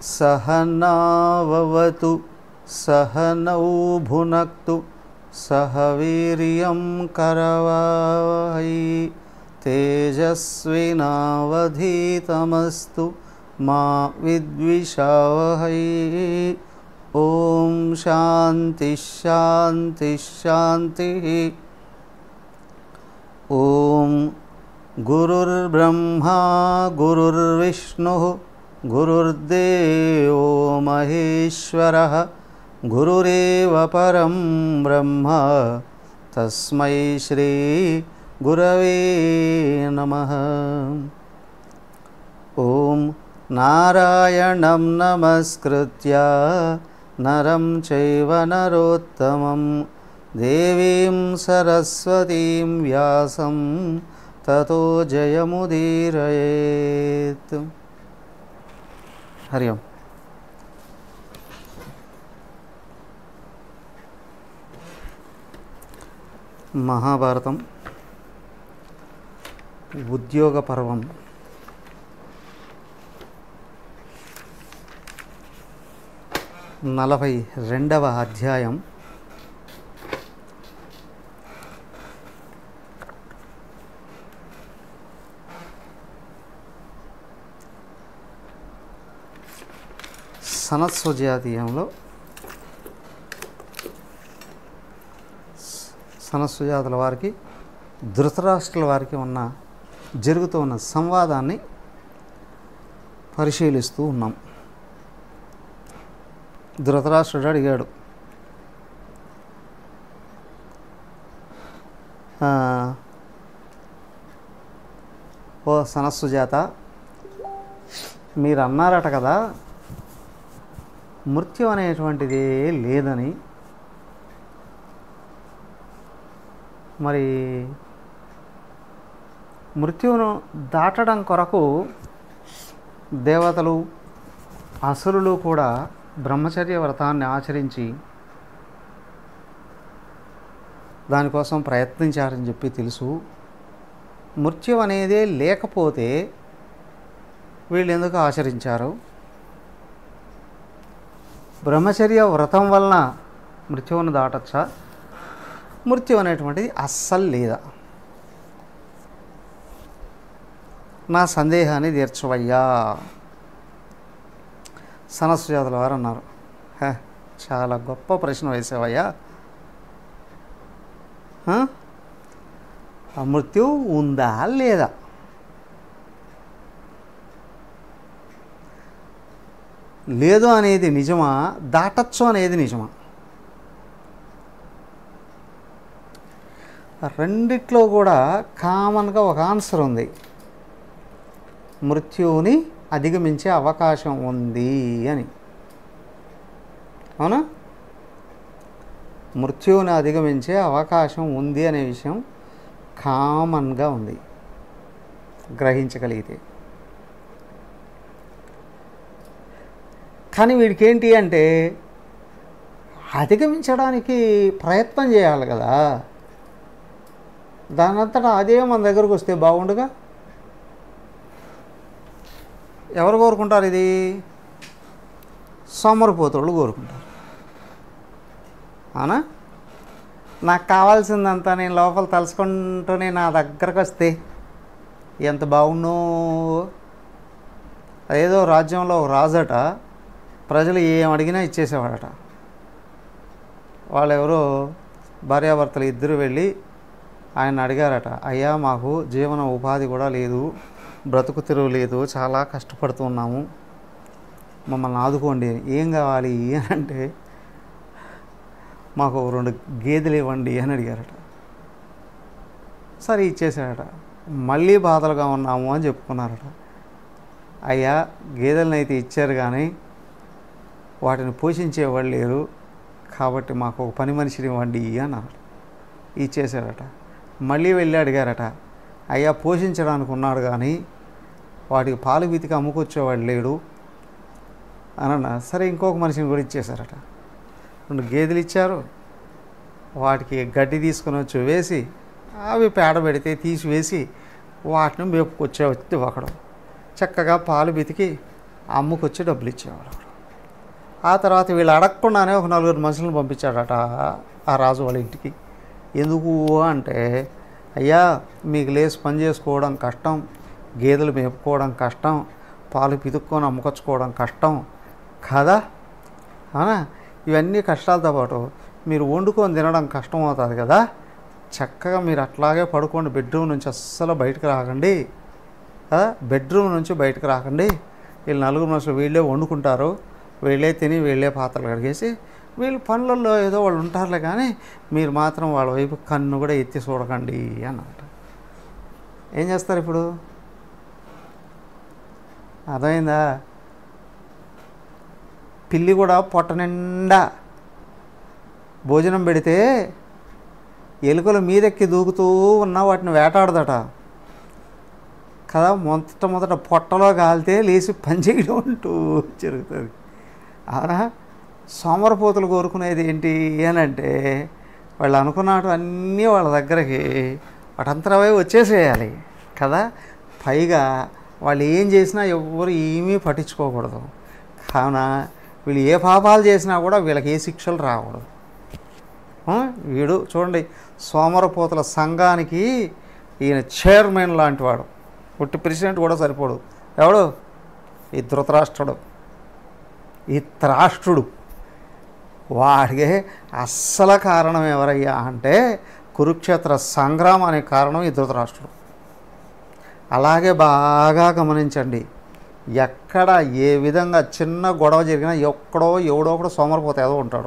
सहनाववतु सहनौ भुनक्तु सह वीर्यं करवावहै तेजस्विनावधीतमस्तु मा विद्विषावहै ॐ शान्तिः शान्तिः शान्तिः ॐ गुरुर्ब्रह्मा गुरुर्विष्णुः गुरुर्देवो महेश्वरः गुरुरेव परं ब्रह्म तस्मै श्रीगुरवे नमः ॐ नारायणं नमस्कृत्य नरं चैव नरोत्तमं देवीं सरस्वतीं व्यासं ततो जयमुदीरयेत् हरि ओम् మహాభారతం ఉద్యోగ పర్వం నలభై రెండవ అధ్యాయం సనత్సుజాతీయంలో సనస్సుజాతుల వారికి ధృతరాష్ట్రుల వారికి ఉన్న జరుగుతూ ఉన్న సంవాదాన్ని పరిశీలిస్తూ ఉన్నాం ధృతరాష్ట్రుడు అడిగాడు "ఆ, ఓ సనస్సుజాత మీరు అన్నారట కదా మృత్యు అనేటువంటిది లేదని మరి మృత్యువును దాటడం కొరకు దేవతలు అసురులు కూడా బ్రహ్మచర్య వ్రతాన్ని ఆచరించి దానికోసం ప్రయత్నించారని చెప్పి తెలుసు మృత్యు అనేదే లేకపోతే వీళ్ళు ఎందుకు ఆచరించారు బ్రహ్మచర్య వ్రతం వలన మృత్యువును దాటచ్చా మృత్యు అనేటువంటిది అస్సలు లేదా నా సందేహాన్ని తీర్చవయ్యా సనస్సుజాతుల వారు అన్నారు "హే, చాలా గొప్ప ప్రశ్న వేసావయ్యా హ? ఆ మృత్యు ఉందా లేదా లేదు అనేది నిజమా దాటచ్చు అనేది నిజమా రెండిట్లో కూడా కామన్గా ఒక ఆన్సర్ ఉంది మృత్యువుని అధిగమించే అవకాశం ఉంది అని అవునా మృత్యువుని అధిగమించే అవకాశం ఉంది అనే విషయం కామన్గా ఉంది గ్రహించగలిగితే కానీ వీడికి ఏంటి అంటే అధిగమించడానికి ప్రయత్నం చేయాలి కదా దానంతటా అదే మన దగ్గరకు వస్తే బాగుండుగా ఎవరు కోరుకుంటారు ఇది సోమరిపోతుళ్ళు కోరుకుంటారు అవునా నాకు కావాల్సిందంతా నేను లోపల తలుచుకుంటూనే నా దగ్గరకు వస్తే ఎంత బాగుండు ఏదో రాజ్యంలో ఒక రాజట ప్రజలు ఏం అడిగినా ఇచ్చేసేవాడట వాళ్ళెవరో భార్యాభర్తలు ఇద్దరు వెళ్ళి ఆయన అడిగారట అయ్యా మాకు జీవన ఉపాధి కూడా లేదు బ్రతుకు తెరువు లేదు చాలా కష్టపడుతున్నాము మమ్మల్ని ఆదుకోండి ఏం కావాలి అని అంటే మాకు ఒక రెండు గేదెలు ఇవ్వండి అని అడిగారట సరే ఇచ్చేసాడట మళ్ళీ బాధలుగా ఉన్నాము అని చెప్పుకున్నారట అయ్యా గేదెలను అయితే ఇచ్చారు కానీ వాటిని పోషించేవాళ్ళు లేరు కాబట్టి మాకు ఒక పని మనిషిని ఇవ్వండి అన్నారు ఇచ్చేసాడట మళ్ళీ వెళ్ళి అడిగారట అయ్యా పోషించడానికి ఉన్నాడు కానీ వాటికి పాలు బీతికి అమ్ముకొచ్చేవాడు లేడు అని అన్నారు సరే ఇంకొక మనిషిని కూడా ఇచ్చేశారట రెండు గేదెలు ఇచ్చారు వాటికి గడ్డి తీసుకొని వచ్చి వేసి అవి పేడ పెడితే తీసివేసి వాటిని మేపుకొచ్చే వచ్చి ఒకడు చక్కగా పాలు బితికి ఆ అమ్మకు వచ్చి డబ్బులు ఇచ్చేవాడు ఆ తర్వాత వీళ్ళు అడగకుండానే ఒక నలుగురు మనుషులను పంపించాడట ఆ రాజు వాళ్ళ ఇంటికి ఎందుకు అంటే అయ్యా మీకు లేచి పని చేసుకోవడం కష్టం గేదెలు మేపుకోవడం కష్టం పాలు పితుక్కొని అమ్ముకొచ్చుకోవడం కష్టం కదా అవునా ఇవన్నీ కష్టాలతో పాటు మీరు వండుకొని తినడం కష్టం అవుతుంది కదా చక్కగా మీరు అట్లాగే పడుకోండి బెడ్రూమ్ నుంచి అస్సలు బయటకు రాకండి కదా బెడ్రూమ్ నుంచి బయటకు రాకండి వీళ్ళు నలుగురు మనుషులు వీళ్ళే వండుకుంటారు వీళ్ళే తిని వీళ్ళే పాత్రలు కడిగేసి వీళ్ళు పనులలో ఏదో వాళ్ళు ఉంటారులే కానీ మీరు మాత్రం వాళ్ళ వైపు కన్ను కూడా ఎత్తి చూడకండి అన్నమాట ఏం చేస్తారు ఇప్పుడు అర్థమైందా పిల్లి కూడా పొట్ట నిండా భోజనం పెడితే ఎలుకలు మీదెక్కి దూకుతూ ఉన్న వాటిని వేటాడదట కదా మొదట మొదట పొట్టలో కాలితే లేచి పనిచేయడం అంటూ జరుగుతుంది అవునా సోమరపోతులు కోరుకునేది ఏంటి అని అంటే వాళ్ళు అనుకున్నట్టు అన్నీ వాళ్ళ దగ్గరికి వాటంతరవై వచ్చేసేయాలి కదా పైగా వాళ్ళు ఏం చేసినా ఎవ్వరు ఏమీ పట్టించుకోకూడదు కావున వీళ్ళు ఏ పాపాలు చేసినా కూడా వీళ్ళకి ఏ శిక్షలు రాకూడదు ఆ, వీడు చూడండి సోమరపోతుల సంఘానికి ఈయన చైర్మన్ లాంటి వాడు పుట్టి ప్రెసిడెంట్ కూడా సరిపోడు ఎవడు ఈ ధృతరాష్ట్రుడు ఈ త్రాష్ట్రుడు వాడికి అస్సలు కారణం ఎవరయ్యా అంటే కురుక్షేత్ర సంగ్రామానికి కారణం ఈ ధృతరాష్ట్రుడు అలాగే బాగా గమనించండి ఎక్కడ ఏ విధంగా చిన్న గొడవ జరిగినా ఎక్కడో ఎవడో ఒకడు సోమరిపోతే ఏదో ఉంటాడు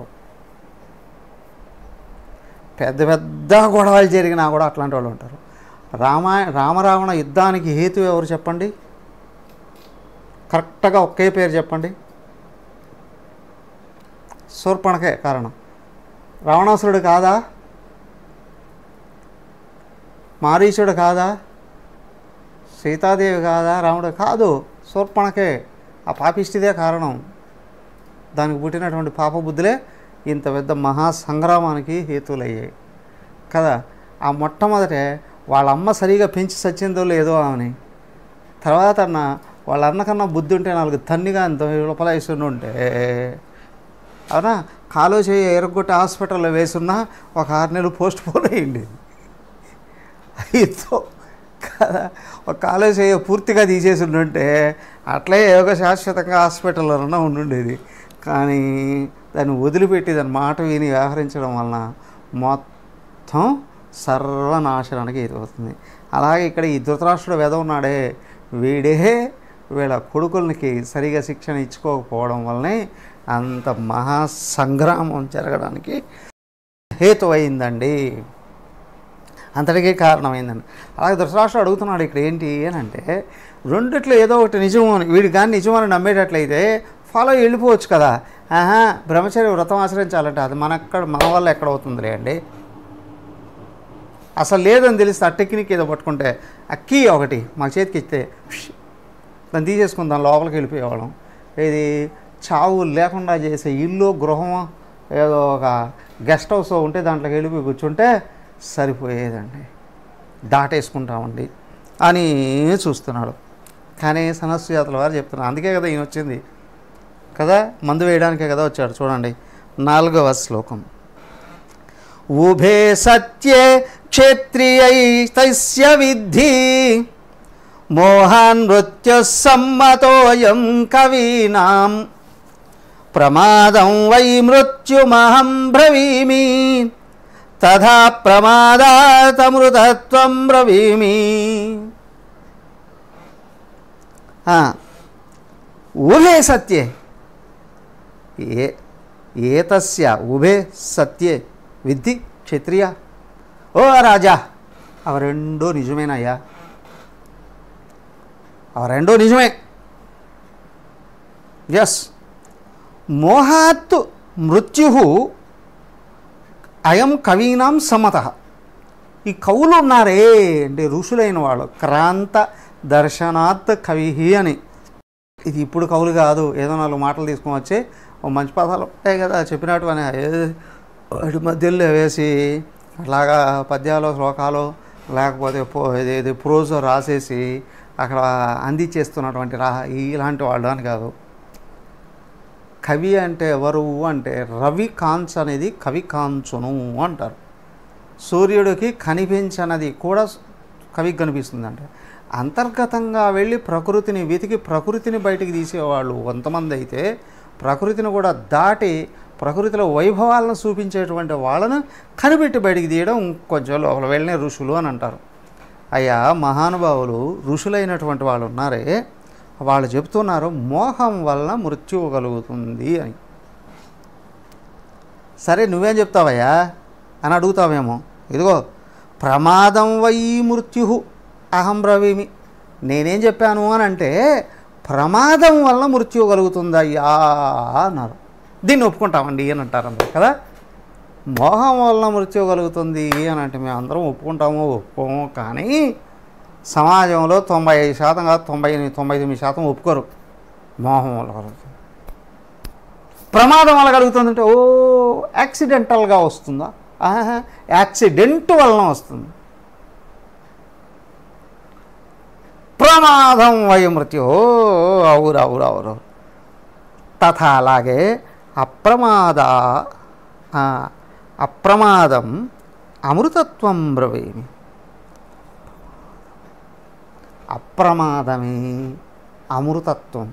పెద్ద పెద్ద గొడవలు జరిగినా కూడా అట్లాంటి వాళ్ళు ఉంటారు రామా రామరావణ యుద్ధానికి హేతు ఎవరు చెప్పండి కరెక్ట్గా ఒకే పేరు చెప్పండి శూర్పణకే కారణం రావణాసురుడు కాదా మారీచుడు కాదా సీతాదేవి కాదా రాముడు కాదు శూర్పణకే ఆ పాపిష్టిదే కారణం దానికి పుట్టినటువంటి పాప బుద్ధులే ఇంత పెద్ద మహా సంగ్రామానికి హేతులయ్యాయి కదా ఆ మొట్టమొదటే వాళ్ళ అమ్మ సరిగా పెంచి సచ్చిందో లేదో అని తర్వాత అన్న వాళ్ళ అన్నకన్నా బుద్ధి ఉంటే నాలుగు తన్నిగా అంత లోపల వేసుకుని ఉంటే అవునా కాలో చేయి ఎరగొట్టి హాస్పిటల్లో వేసున్నా ఒక ఆరు నెలలు పోస్ట్ పోన్ అయ్యింది ఇతో కదా ఒక కాలో చేయ పూర్తిగా తీసేసి ఉండుంటే అట్లే ఏదో శాశ్వతంగా హాస్పిటల్లోనన్నా ఉండుండేది కానీ దాన్ని వదిలిపెట్టి దాని మాట విని వ్యవహరించడం వలన మొత్తం సర్వనాశనానికి ఎదురవుతుంది అలాగే ఇక్కడ ఈ ధృతరాష్ట్రుడు వెద ఉన్నాడే వీడే వీళ్ళ కొడుకులకి సరిగా శిక్షణ ఇచ్చుకోకపోవడం వల్లనే అంత మహా సంగ్రామం జరగడానికి హేతు అయిందండి అంతటికీ కారణమైందండి అలాగే ధృతరాష్ట్రుడు అడుగుతున్నాడు ఇక్కడ ఏంటి అని అంటే రెండిట్లో ఏదో ఒకటి నిజం అని వీడు కానీ నిజం అని నమ్మేటట్లయితే ఫాలో వెళ్ళిపోవచ్చు కదా ఆహా బ్రహ్మచర్య వ్రతం ఆచరించాలంటే అది మనక్కడ మన వల్ల ఎక్కడ అవుతుందిలే అండి అసలు లేదని తెలిస్తే ఆ టెక్నిక్ ఏదో పట్టుకుంటే ఆ కీ ఒకటి మా చేతికి ఇస్తే ష్ దాన్ని తీసేసుకుని దాని లోపలికి వెళ్ళిపోయేవాళ్ళం ఇది చావు లేకుండా చేసే ఇల్లు గృహమో ఏదో ఒక గెస్ట్ హౌస్ ఉంటే దాంట్లోకి వెళ్ళిపోయి కూర్చుంటే సరిపోయేదండి దాటేసుకుంటామండి అని చూస్తున్నాడు కానీ సనస్సుజాతుల వారు చెప్తున్నారు అందుకే కదా ఈయన వచ్చింది కదా మందు వేయడానికే కదా వచ్చాడు చూడండి నాలుగవ శ్లోకం ఉభే సత్యే క్షేత్రియై తస్య విద్ధి మోహాన్ మృత్యు సమ్మతోయం కవీనాం ప్రమాదం వై మృత్యుమహం బ్రవీమి తథా ప్రమాదాతమృతత్వం బ్రవీమి ఆ, ఉభే సత్యే ఏ ఏతస్య ఉభే సత్యే విద్ధి క్షత్రియ ఓ రాజా అవి రెండూ నిజమేనయ్యా అవి రెండూ నిజమే ఎస్ మోహాత్ మృత్యు అయం కవీనాం సమత ఈ కవులు ఉన్నారే అంటే ఋషులైన వాళ్ళు క్రాంత దర్శనాత్ కవి అని ఇది ఇప్పుడు కవులు కాదు ఏదో నాలుగు మాటలు తీసుకొని వచ్చి ఓ మంచి పదాలు ఉంటాయి కదా చెప్పినట్టు అని ఏ- వాటి మధ్యలో వేసి అలాగా పద్యాలు శ్లోకాలు లేకపోతే పో ఇది ఇది ప్రోజ్ రాసేసి అక్కడ అందించేస్తున్నటువంటి రా ఇలాంటి వాళ్ళు అని కాదు కవి అంటే ఎవరు అంటే రవి కాంచ్ అనేది కవి కాంచును అంటారు సూర్యుడికి కనిపించనది కూడా కవికి కనిపిస్తుంది అంటే అంతర్గతంగా వెళ్ళి ప్రకృతిని వెతికి ప్రకృతిని బయటికి తీసేవాళ్ళు కొంతమంది అయితే ప్రకృతిని కూడా దాటి ప్రకృతిలో వైభవాలను చూపించేటువంటి వాళ్ళను కనిపెట్టి బయటికి తీయడం కొంచెం లోపల వెళ్ళిన ఋషులు అని అంటారు అయ్యా మహానుభావులు ఋషులైనటువంటి వాళ్ళు ఉన్నారే వాళ్ళు చెప్తున్నారు మోహం వలన మృత్యువు కలుగుతుంది అని సరే నువ్వేం చెప్తావయ్యా అని అడుగుతావేమో ఇదిగో ప్రమాదం వై మృత్యు అహం బ్రవీమి నేనేం చెప్పాను అని అంటే ప్రమాదం వల్ల మృత్యువు కలుగుతుందయ్యా అన్నారు దీన్ని ఒప్పుకుంటామండి అని అంటారు అందరు కదా మోహం వల్ల మృత్యువు కలుగుతుంది అని అంటే మేము అందరం ఒప్పుకుంటాము ఒప్పుకోము కానీ సమాజంలో తొంభై ఐదు శాతం కాదు తొంభై ఎనిమిది తొంభై తొమ్మిది శాతం ఒప్పుకోరు మోహం వల్ల కలుగుతుంది ప్రమాదం వల్ల కలుగుతుందంటే ఓ యాక్సిడెంటల్గా వస్తుందా ఆహా, యాక్సిడెంట్ వలన వస్తుంది ప్రమాదం వయమృత్యు అవురు అవురు అవురు తథా అలాగే అప్రమాద ఆ, అప్రమాదం అమృతత్వం బ్రవేమి అప్రమాదమే అమృతత్వం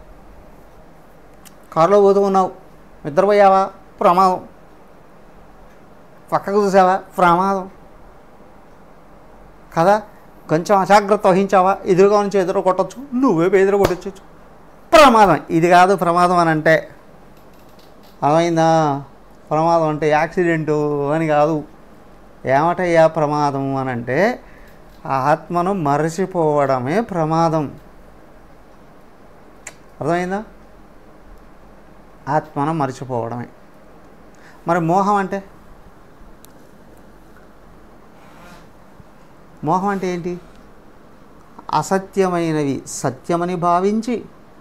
కారులో పోతూ ఉన్నావు నిద్రపోయావా ప్రమాదం పక్కకు చూసావా ప్రమాదం కదా కొంచెం అజాగ్రత్త వహించావా ఎదురుగా నుంచి ఎదురు కొట్టచ్చు నువ్వే ఎదురు కొట్టచ్చు ప్రమాదం ఇది కాదు ప్రమాదం అని అంటే అర్థమైందా ప్రమాదం అంటే యాక్సిడెంటు అని కాదు ఏమటయ్యా ప్రమాదం అని అంటే ఆత్మను మరచిపోవడమే ప్రమాదం అర్థమైందా ఆత్మను మరచిపోవడమే మరి మోహం అంటే మోహం అంటే ఏంటి అసత్యమైనవి సత్యమని భావించి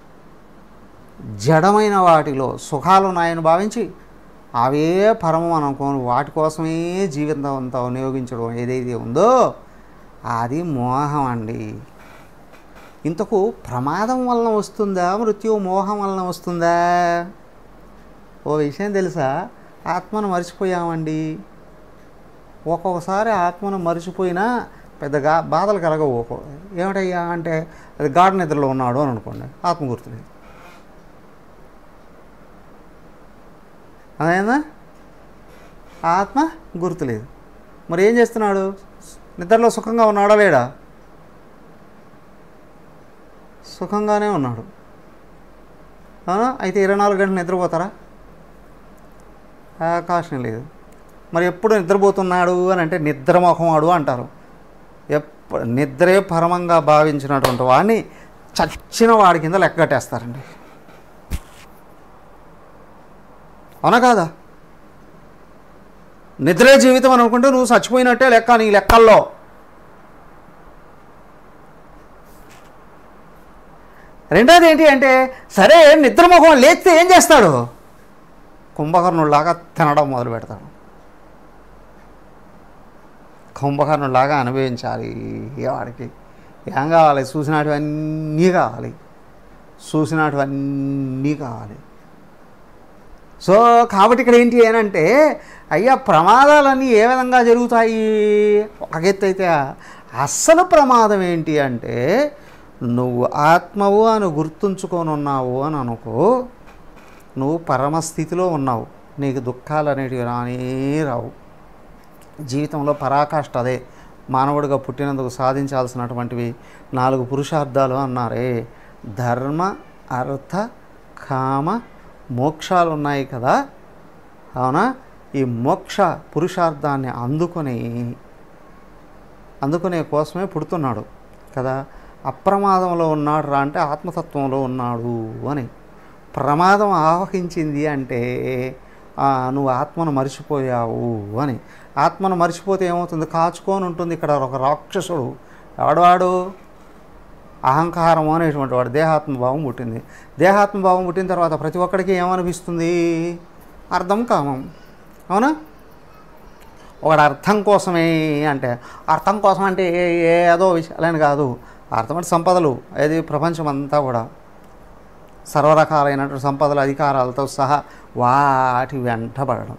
జడమైన వాటిలో సుఖాలు ఉన్నాయని భావించి అవే పరమం అనుకోని వాటి కోసమే జీవితం అంతా వినియోగించడం ఏదైతే ఉందో అది మోహం అండి ఇంతకు ప్రమాదం వలన వస్తుందా మృత్యు మోహం వలన వస్తుందా ఓ విషయం తెలుసా ఆత్మను మర్చిపోయామండి ఒక్కొక్కసారి ఆత్మను మర్చిపోయినా పెద్దగా బాధలు కలగవు ఒక్కో ఏమిటయ్యా అంటే అది గాఢ నిద్రలో ఉన్నాడు అని అనుకోండి ఆత్మ గుర్తులేదు అదేనా ఆత్మ గుర్తులేదు మరి ఏం చేస్తున్నాడు నిద్రలో సుఖంగా ఉన్నాడా లేడా సుఖంగానే ఉన్నాడు అవునా అయితే ఇరవై నాలుగు గంటలు నిద్రపోతారా అవకాశం లేదు మరి ఎప్పుడు నిద్రపోతున్నాడు అని అంటే నిద్రమోహమాడు అంటారు ఎప్పుడు నిద్రే పరమంగా భావించినటువంటి వాడిని చచ్చిన వాడి కింద లెక్క కట్టేస్తారండి అవునా కాదా నిద్రే జీవితం అని అనుకుంటే నువ్వు చచ్చిపోయినట్టే లెక్క నీ లెక్కల్లో రెండోది ఏంటి అంటే సరే నిద్రముఖం లేస్తే ఏం చేస్తాడు కుంభకర్ణుడిలాగా తినడం మొదలు పెడతాడు కుంభకర్ణుడిలాగా అనుభవించాలి వాడికి ఏం కావాలి చూసినటువన్నీ కావాలి చూసినటువన్నీ కావాలి సో కాబట్టి ఇక్కడ ఏంటి అని అయ్యా ప్రమాదాలన్నీ ఏ విధంగా జరుగుతాయి ఒక ఎత్తు అయితే అస్సలు ప్రమాదం ఏంటి అంటే నువ్వు ఆత్మవు అని గుర్తుంచుకొని ఉన్నావు అని అనుకో నువ్వు పరమస్థితిలో ఉన్నావు నీకు దుఃఖాలు అనేటివి రానే రావు జీవితంలో పరాకాష్ట అదే మానవుడిగా పుట్టినందుకు సాధించాల్సినటువంటివి నాలుగు పురుషార్థాలు అన్నారే ధర్మ అర్థ కామ మోక్షాలు ఉన్నాయి కదా అవునా ఈ మోక్ష పురుషార్థాన్ని అందుకొని అందుకునే కోసమే పుడుతున్నాడు కదా అప్రమాదంలో ఉన్నాడు రా అంటే ఆత్మతత్వంలో ఉన్నాడు అని ప్రమాదం ఆవహించింది అంటే ఆ, నువ్వు ఆత్మను మర్చిపోయావు అని ఆత్మను మర్చిపోతే ఏమవుతుంది కాచుకొని ఉంటుంది ఇక్కడ ఒక రాక్షసుడు ఎవడవాడు అహంకారం అనేటువంటి వాడు దేహాత్మభావం పుట్టింది దేహాత్మభావం పుట్టిన తర్వాత ప్రతి ఒక్కడికి ఏమనిపిస్తుంది అర్థం కామం అవునా ఒకడు అర్థం కోసమే అంటే అర్థం కోసం అంటే ఏ- ఏదో విషయాలని కాదు అర్థమైన సంపదలు అది ప్రపంచం అంతా కూడా సర్వరకాలైనటువంటి సంపదల అధికారాలతో సహా వాటి వెంటబడడం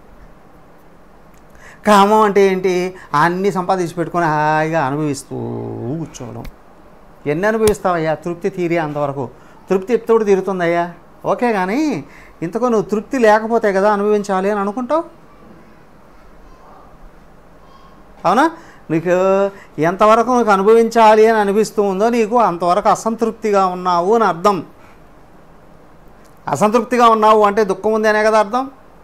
కామం అంటే ఏంటి అన్నీ సంపాదించి పెట్టుకొని హాయిగా అనుభవిస్తూ కూర్చోవడం ఎన్ని అనుభవిస్తావయ్యా తృప్తి తీరే అంతవరకు తృప్తి ఎప్పుడు తీరుతుందయ్యా ఓకే కానీ ఇంతకు నువ్వు తృప్తి లేకపోతే కదా అనుభవించాలి అని అనుకుంటావు అవునా నీకు ఎంతవరకు నీకు అనుభవించాలి అని అనిపిస్తూ ఉందో నీకు అంతవరకు అసంతృప్తిగా ఉన్నావు అని అర్థం అసంతృప్తిగా ఉన్నావు అంటే దుఃఖం ఉంది అనే కదా అర్థం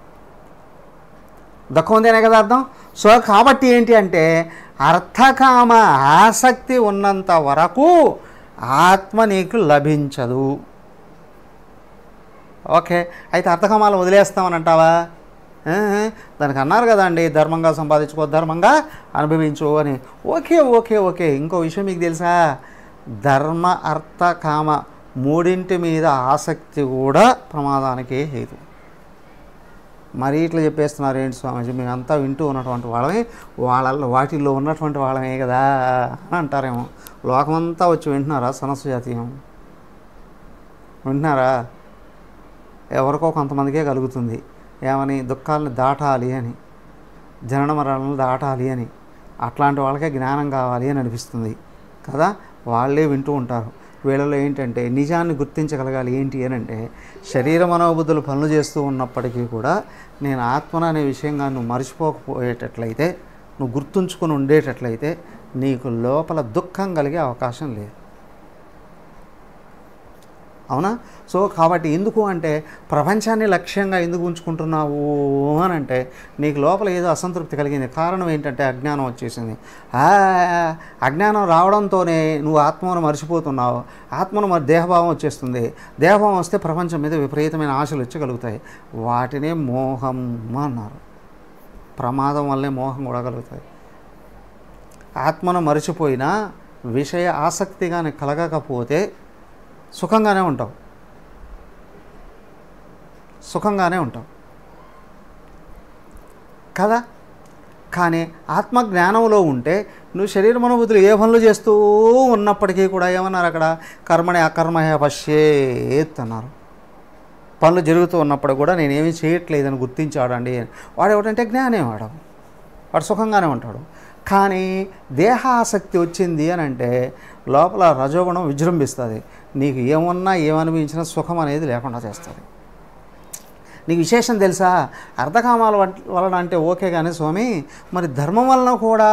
దుఃఖం ఉంది అనే కదా అర్థం సో కాబట్టి ఏంటి అంటే అర్థకామ ఆసక్తి ఉన్నంత వరకు ఆత్మ నీకు లభించదు ఓకే అయితే అర్థకామాలు వదిలేస్తామని అంటావా ఆ, దానికి అన్నారు కదండి ధర్మంగా సంపాదించుకో ధర్మంగా అనుభవించు అని ఓకే ఓకే ఓకే ఇంకో విషయం మీకు తెలుసా ధర్మ అర్థ కామ మూడింటి మీద ఆసక్తి కూడా ప్రమాదానికే హేతు మరి ఇట్లా చెప్పేస్తున్నారు ఏంటి స్వామీజీ మేము అంతా వింటూ ఉన్నటువంటి వాళ్ళమే వాళ్ళ వాటిల్లో ఉన్నటువంటి వాళ్ళమే కదా అని అంటారేమో లోకమంతా వచ్చి వింటున్నారా సనస్సు జాతీయం వింటున్నారా ఎవరికో కొంతమందికే కలుగుతుంది ఏమని దుఃఖాలను దాటాలి అని జనన మరణాలను దాటాలి అని అట్లాంటి వాళ్ళకే జ్ఞానం కావాలి అని అనిపిస్తుంది కదా వాళ్ళే వింటూ ఉంటారు వీళ్ళలో ఏంటంటే నిజాన్ని గుర్తించగలగాలి ఏంటి అని అంటే శరీర మనోబుద్ధులు పనులు చేస్తూ ఉన్నప్పటికీ కూడా నేను ఆత్మన అనే విషయంగా నువ్వు మర్చిపోకపోయేటట్లయితే నువ్వు గుర్తుంచుకొని ఉండేటట్లయితే నీకు లోపల దుఃఖం కలిగే అవకాశం లేదు అవునా సో కాబట్టి ఎందుకు అంటే ప్రపంచాన్ని లక్ష్యంగా ఎందుకు ఉంచుకుంటున్నావు అని అంటే నీకు లోపల ఏదో అసంతృప్తి కలిగింది కారణం ఏంటంటే అజ్ఞానం వచ్చేసింది ఆ అజ్ఞానం రావడంతోనే నువ్వు ఆత్మను మర్చిపోతున్నావు ఆత్మను మరి దేహభావం వచ్చేస్తుంది దేహభావం వస్తే ప్రపంచం మీద విపరీతమైన ఆశలు వచ్చి కలుగుతాయి వాటినే మోహం అన్నారు ప్రమాదం వల్లే మోహం కూడా కలుగుతాయి ఆత్మను మరిచిపోయినా విషయ ఆసక్తిగానే కలగకపోతే సుఖంగానే ఉంటావు సుఖంగానే ఉంటావు కదా కానీ ఆత్మజ్ఞానంలో ఉంటే నువ్వు శరీర మనోబుద్ధులు ఏ పనులు చేస్తూ ఉన్నప్పటికీ కూడా ఏమన్నారు అక్కడ కర్మని అకర్మహ పశ్యేత్ అన్నారు పనులు జరుగుతూ ఉన్నప్పుడు కూడా నేనేమీ చేయట్లేదని గుర్తించాడండి వాడు ఏమిటంటే జ్ఞానే వాడు వాడు సుఖంగానే ఉంటాడు కానీ దేహాసక్తి వచ్చింది అని అంటే లోపల రజోగుణం విజృంభిస్తుంది నీకు ఏమన్నా ఏమనిపించినా సుఖం అనేది లేకుండా చేస్తుంది నీకు విశేషం తెలుసా అర్ధకామాల వం- వలన అంటే ఓకే కానీ స్వామి మరి ధర్మం వలన కూడా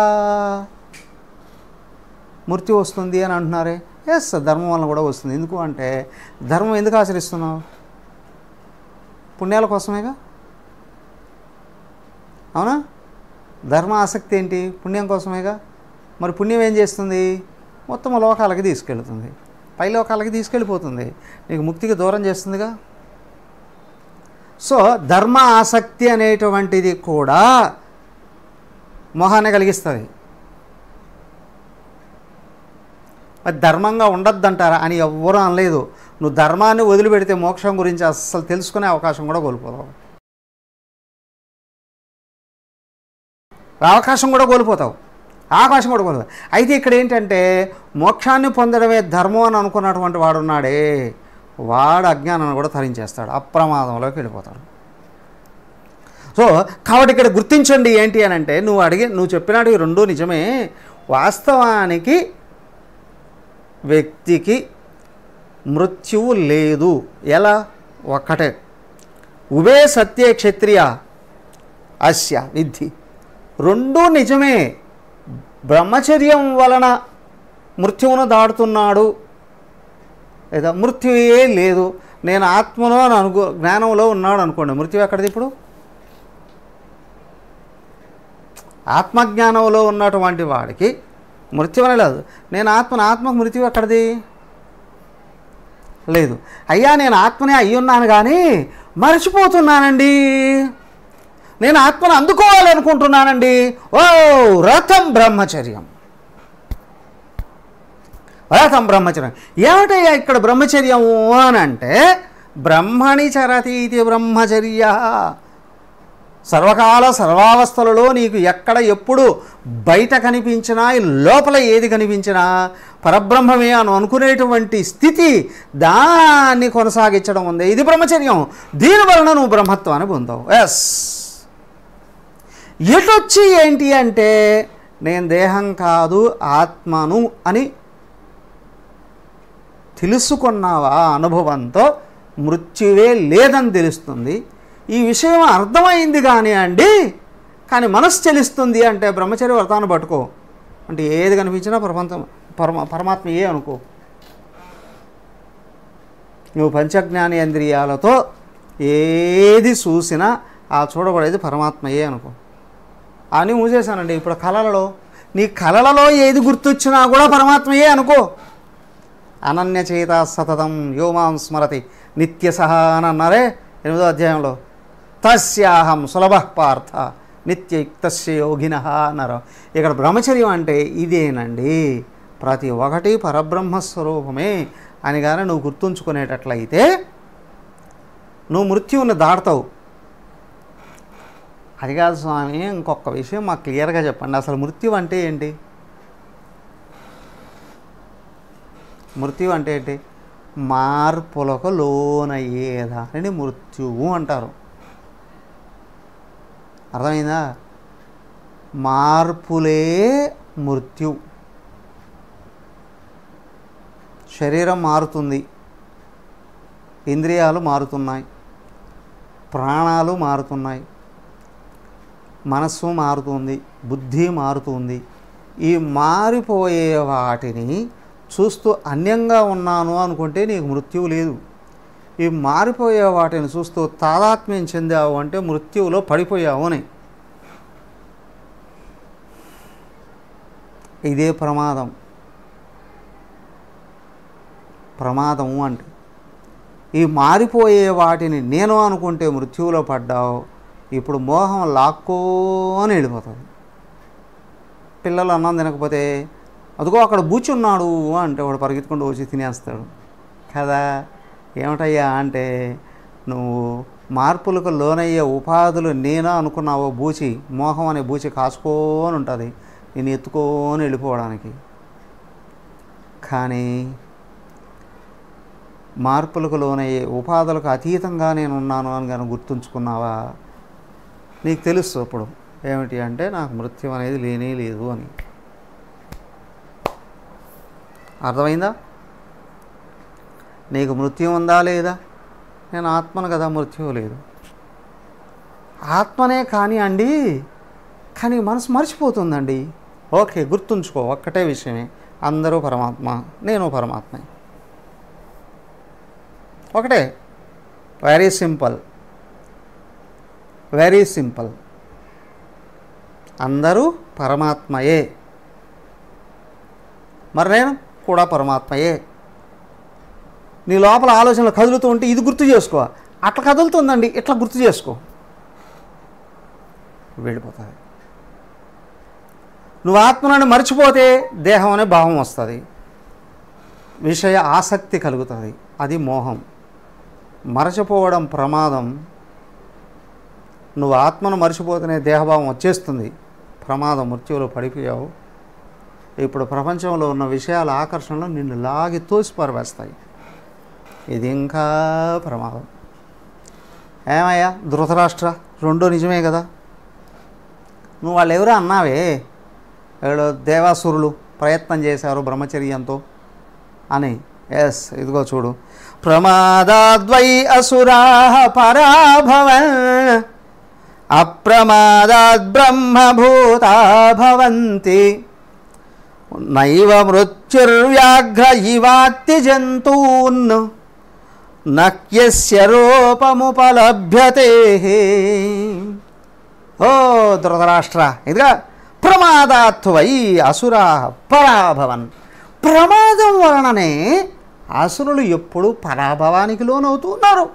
మృత్యు వస్తుంది అని అంటున్నారే ఎస్ ధర్మం వలన కూడా వస్తుంది ఎందుకు అంటే ధర్మం ఎందుకు ఆచరిస్తున్నావు పుణ్యాల కోసమేగా అవునా ధర్మ ఆసక్తి ఏంటి పుణ్యం కోసమేగా మరి పుణ్యం ఏం చేస్తుంది మొత్తం లోకాలకి తీసుకెళ్తుంది పై లోకాలకి తీసుకెళ్ళిపోతుంది నీకు ముక్తికి దూరం చేస్తుందిగా సో ధర్మ ఆసక్తి అనేటువంటిది కూడా మోహాన్ని కలిగిస్తుంది మరి ధర్మంగా ఉండొద్దంటారా అని ఎవ్వరూ అనలేదు నువ్వు ధర్మాన్ని వదిలిపెడితే మోక్షం గురించి అస్సలు తెలుసుకునే అవకాశం కూడా కోల్పోతావు అవకాశం కూడా కోల్పోతావు అవకాశం కూడా కోల్పోతావు అయితే ఇక్కడ ఏంటంటే మోక్షాన్ని పొందడమే ధర్మం అని అనుకున్నటువంటి వాడు ఉన్నాడే వాడు అజ్ఞానాన్ని కూడా తరించేస్తాడు అప్రమాదంలోకి వెళ్ళిపోతాడు సో కాబట్టి ఇక్కడ గుర్తించండి ఏంటి అని అంటే నువ్వు అడిగి నువ్వు చెప్పినట్టు ఈ రెండూ నిజమే వాస్తవానికి వ్యక్తికి మృత్యువు లేదు ఎలా ఒక్కటే ఉభే సత్యే క్షత్రియ అస్య విద్ధి రెండూ నిజమే బ్రహ్మచర్యం వలన మృత్యువును దాటుతున్నాడు లేదా మృత్యుయే లేదు నేను ఆత్మలో అని అనుకో జ్ఞానంలో ఉన్నాడు అనుకోండి మృత్యు ఎక్కడిది ఇప్పుడు ఆత్మజ్ఞానంలో ఉన్నటువంటి వాడికి మృత్యు అనే లేదు నేను ఆత్మను ఆత్మకు మృత్యు ఎక్కడిది లేదు అయ్యా నేను ఆత్మనే అయ్యున్నాను కానీ మర్చిపోతున్నానండి నేను ఆత్మను అందుకోవాలనుకుంటున్నానండి ఓ రథం బ్రహ్మచర్యం రథం బ్రహ్మచర్యం ఏమిటయ్యా ఇక్కడ బ్రహ్మచర్యము అని అంటే బ్రహ్మణి చరతి ఇది బ్రహ్మచర్య సర్వకాల సర్వావస్థలలో నీకు ఎక్కడ ఎప్పుడు బయట కనిపించినా ఈ లోపల ఏది కనిపించినా పరబ్రహ్మమే అని అనుకునేటువంటి స్థితి దాన్ని కొనసాగించడం ఉంది ఇది బ్రహ్మచర్యం దీని వలన నువ్వు బ్రహ్మత్వాన్ని పొందావు ఎస్ ఎటొచ్చి ఏంటి అంటే నేను దేహం కాదు ఆత్మను అని తెలుసుకున్నావా అనుభవంతో మృత్యువే లేదని తెలుస్తుంది ఈ విషయం అర్థమైంది కానీ అండి కానీ మనసు చెలిస్తుంది అంటే బ్రహ్మచర్య వ్రతాన్ని పట్టుకో అంటే ఏది కనిపించినా ప్రపంచం పరమ పరమాత్మ ఏ అనుకో నువ్వు పంచజ్ఞానేంద్రియాలతో ఏది చూసినా ఆ చూడబడేది పరమాత్మయే అనుకో అని మూసేశానండి ఇప్పుడు కళలలో నీ కళలలో ఏది గుర్తొచ్చినా కూడా పరమాత్మయే అనుకో అనన్యచేత సతతం యోమాం స్మరతి నిత్య సహా అని అన్నారే ఎనిమిదో అధ్యాయంలో తస్యాహం సులభ పార్థ నిత్యయుక్తస్య యోగిన అన్నారు ఇక్కడ బ్రహ్మచర్యం అంటే ఇదేనండి ప్రతి ఒక్కటి పరబ్రహ్మ స్వరూపమే అని కానీ నువ్వు గుర్తుంచుకునేటట్లయితే నువ్వు మృత్యువుని దాడతావు అది కాదు స్వామి ఇంకొక విషయం మాకు క్లియర్గా చెప్పండి అసలు మృత్యు అంటే ఏంటి మృత్యు అంటే ఏంటి మార్పులకు లోనయ్యేదానిని మృత్యువు అంటారు అర్థమైందా మార్పులే మృత్యు శరీరం మారుతుంది ఇంద్రియాలు మారుతున్నాయి ప్రాణాలు మారుతున్నాయి మనస్సు మారుతుంది బుద్ధి మారుతుంది ఈ మారిపోయే వాటిని చూస్తూ అన్యంగా ఉన్నాను అనుకుంటే నీకు మృత్యువు లేదు ఈ మారిపోయే వాటిని చూస్తూ తాదాత్మ్యం చెందావు అంటే మృత్యువులో పడిపోయావు అని ఇదే ప్రమాదం ప్రమాదము అంటే ఈ మారిపోయే వాటిని నేను అనుకుంటే మృత్యువులో పడ్డావు ఇప్పుడు మోహం లాక్కోని వెళ్ళిపోతుంది పిల్లలు అన్నం తినకపోతే అదిగో అక్కడ బూచున్నాడు అంటే వాడు పరిగెత్తుకుంటూ వచ్చి తినేస్తాడు కదా ఏమిటయ్యా అంటే నువ్వు మార్పులకు లోనయ్యే ఉపాధులు నేనా అనుకున్నావో బూచి మోహం అనే బూచి కాచుకొని ఉంటుంది నేను ఎత్తుకొని వెళ్ళిపోవడానికి కానీ మార్పులకు లోనయ్యే ఉపాధులకు అతీతంగా నేను ఉన్నాను అని కానీ గుర్తుంచుకున్నావా నీకు తెలుసు అప్పుడు ఏమిటి అంటే నాకు మృత్యు అనేది లేనే లేదు అని అర్థమైందా నీకు మృత్యు ఉందా లేదా నేను ఆత్మను కదా మృత్యువు లేదు ఆత్మనే కానీ అండి కానీ మనసు మర్చిపోతుందండి ఓకే గుర్తుంచుకో ఒక్కటే విషయమే అందరూ పరమాత్మ నేను పరమాత్మే ఒకటే వెరీ సింపుల్ వెరీ సింపుల్ అందరూ పరమాత్మయే మరి నేను కూడా పరమాత్మయే నీ లోపల ఆలోచనలు కదులుతూ ఉంటే ఇది గుర్తు చేసుకో అట్లా కదులుతుందండి ఇట్లా గుర్తు చేసుకో వెళ్ళిపోతుంది నువ్వు ఆత్మను మర్చిపోతే దేహం అనే భావం వస్తుంది విషయ ఆసక్తి కలుగుతుంది అది మోహం మరచిపోవడం ప్రమాదం నువ్వు ఆత్మను మర్చిపోతేనే దేహభావం వచ్చేస్తుంది ప్రమాదం మృత్యువులో పడిపోయావు ఇప్పుడు ప్రపంచంలో ఉన్న విషయాల ఆకర్షణలు నిన్ను లాగి తోసి పారవేస్తాయి ఇది ఇంకా ప్రమాదం ఏమయ్యా ధృతరాష్ట్ర రెండో నిజమే కదా నువ్వు వాళ్ళు ఎవరో అన్నావే ఏడు దేవాసురులు ప్రయత్నం చేశారు బ్రహ్మచర్యంతో అని ఎస్ ఇదిగో చూడు ప్రమాదాద్వై అసురా పరాభవన్ అప్రమాదాద్ బ్రహ్మభూతా భవంతి నైవ మృత్యుర్వ్యాఘ్ర ఇవాత్తి జంతూన్ నక్యస్య రూపముపలభ్యతే ఓ ధృతరాష్ట్ర ఇదిగా ప్రమాదాత్వై అసురా పరాభవన్ ప్రమాదం వలననే అసురులు ఎప్పుడు పరాభవానికి లోనవుతూ ఉన్నారు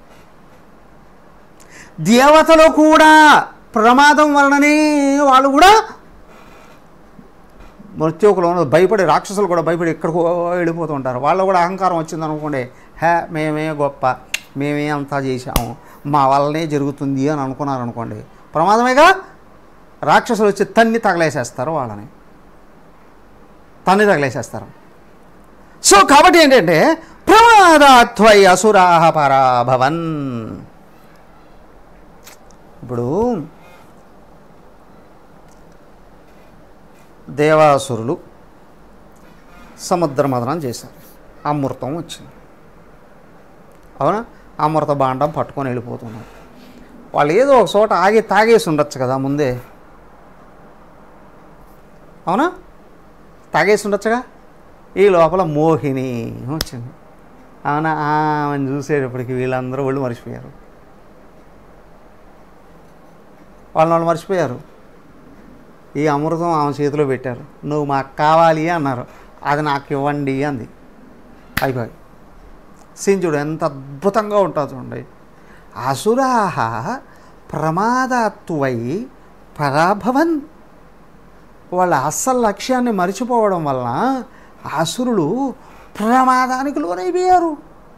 దేవతలు కూడా ప్రమాదం వలననే వాళ్ళు కూడా మృత్యుకులో భయపడి రాక్షసులు కూడా భయపడి ఎక్కడికో వెళ్ళిపోతూ ఉంటారు వాళ్ళు కూడా అహంకారం వచ్చింది అనుకోండి హే మేమే గొప్ప మేమే అంతా చేశాము మా వల్లనే జరుగుతుంది అని అనుకున్నారు అనుకోండి ప్రమాదమేగా రాక్షసులు వచ్చి తన్ని తగలేసేస్తారు వాళ్ళని తన్ని తగలేసేస్తారు సో కాబట్టి ఏంటంటే ప్రమాదాత్వై అసురాహ పరాభవన్ ఇప్పుడు దేవాసురులు సముద్ర మదనం చేశారు అమృతం వచ్చింది అవునా అమృత బాండం పట్టుకొని వెళ్ళిపోతున్నారు వాళ్ళు ఏదో ఒక చోట ఆగి తాగేసి ఉండొచ్చు కదా ముందే అవునా తాగేసి ఉండొచ్చుగా ఈ లోపల మోహిని వచ్చింది అవునా ఆమెను చూసేటప్పటికి వీళ్ళందరూ ఒళ్ళు మర్చిపోయారు వాళ్ళని వాళ్ళు మర్చిపోయారు ఈ అమృతం ఆమె చేతిలో పెట్టారు నువ్వు మాకు కావాలి అన్నారు అది నాకు ఇవ్వండి అంది అయిపోయి సింజుడు ఎంత అద్భుతంగా ఉంటుంది చూడండి అసురాహ ప్రమాదత్వై పరాభవన్ వాళ్ళ అస్సలు లక్ష్యాన్ని మరిచిపోవడం వలన అసురులు ప్రమాదానికి లోనైపోయారు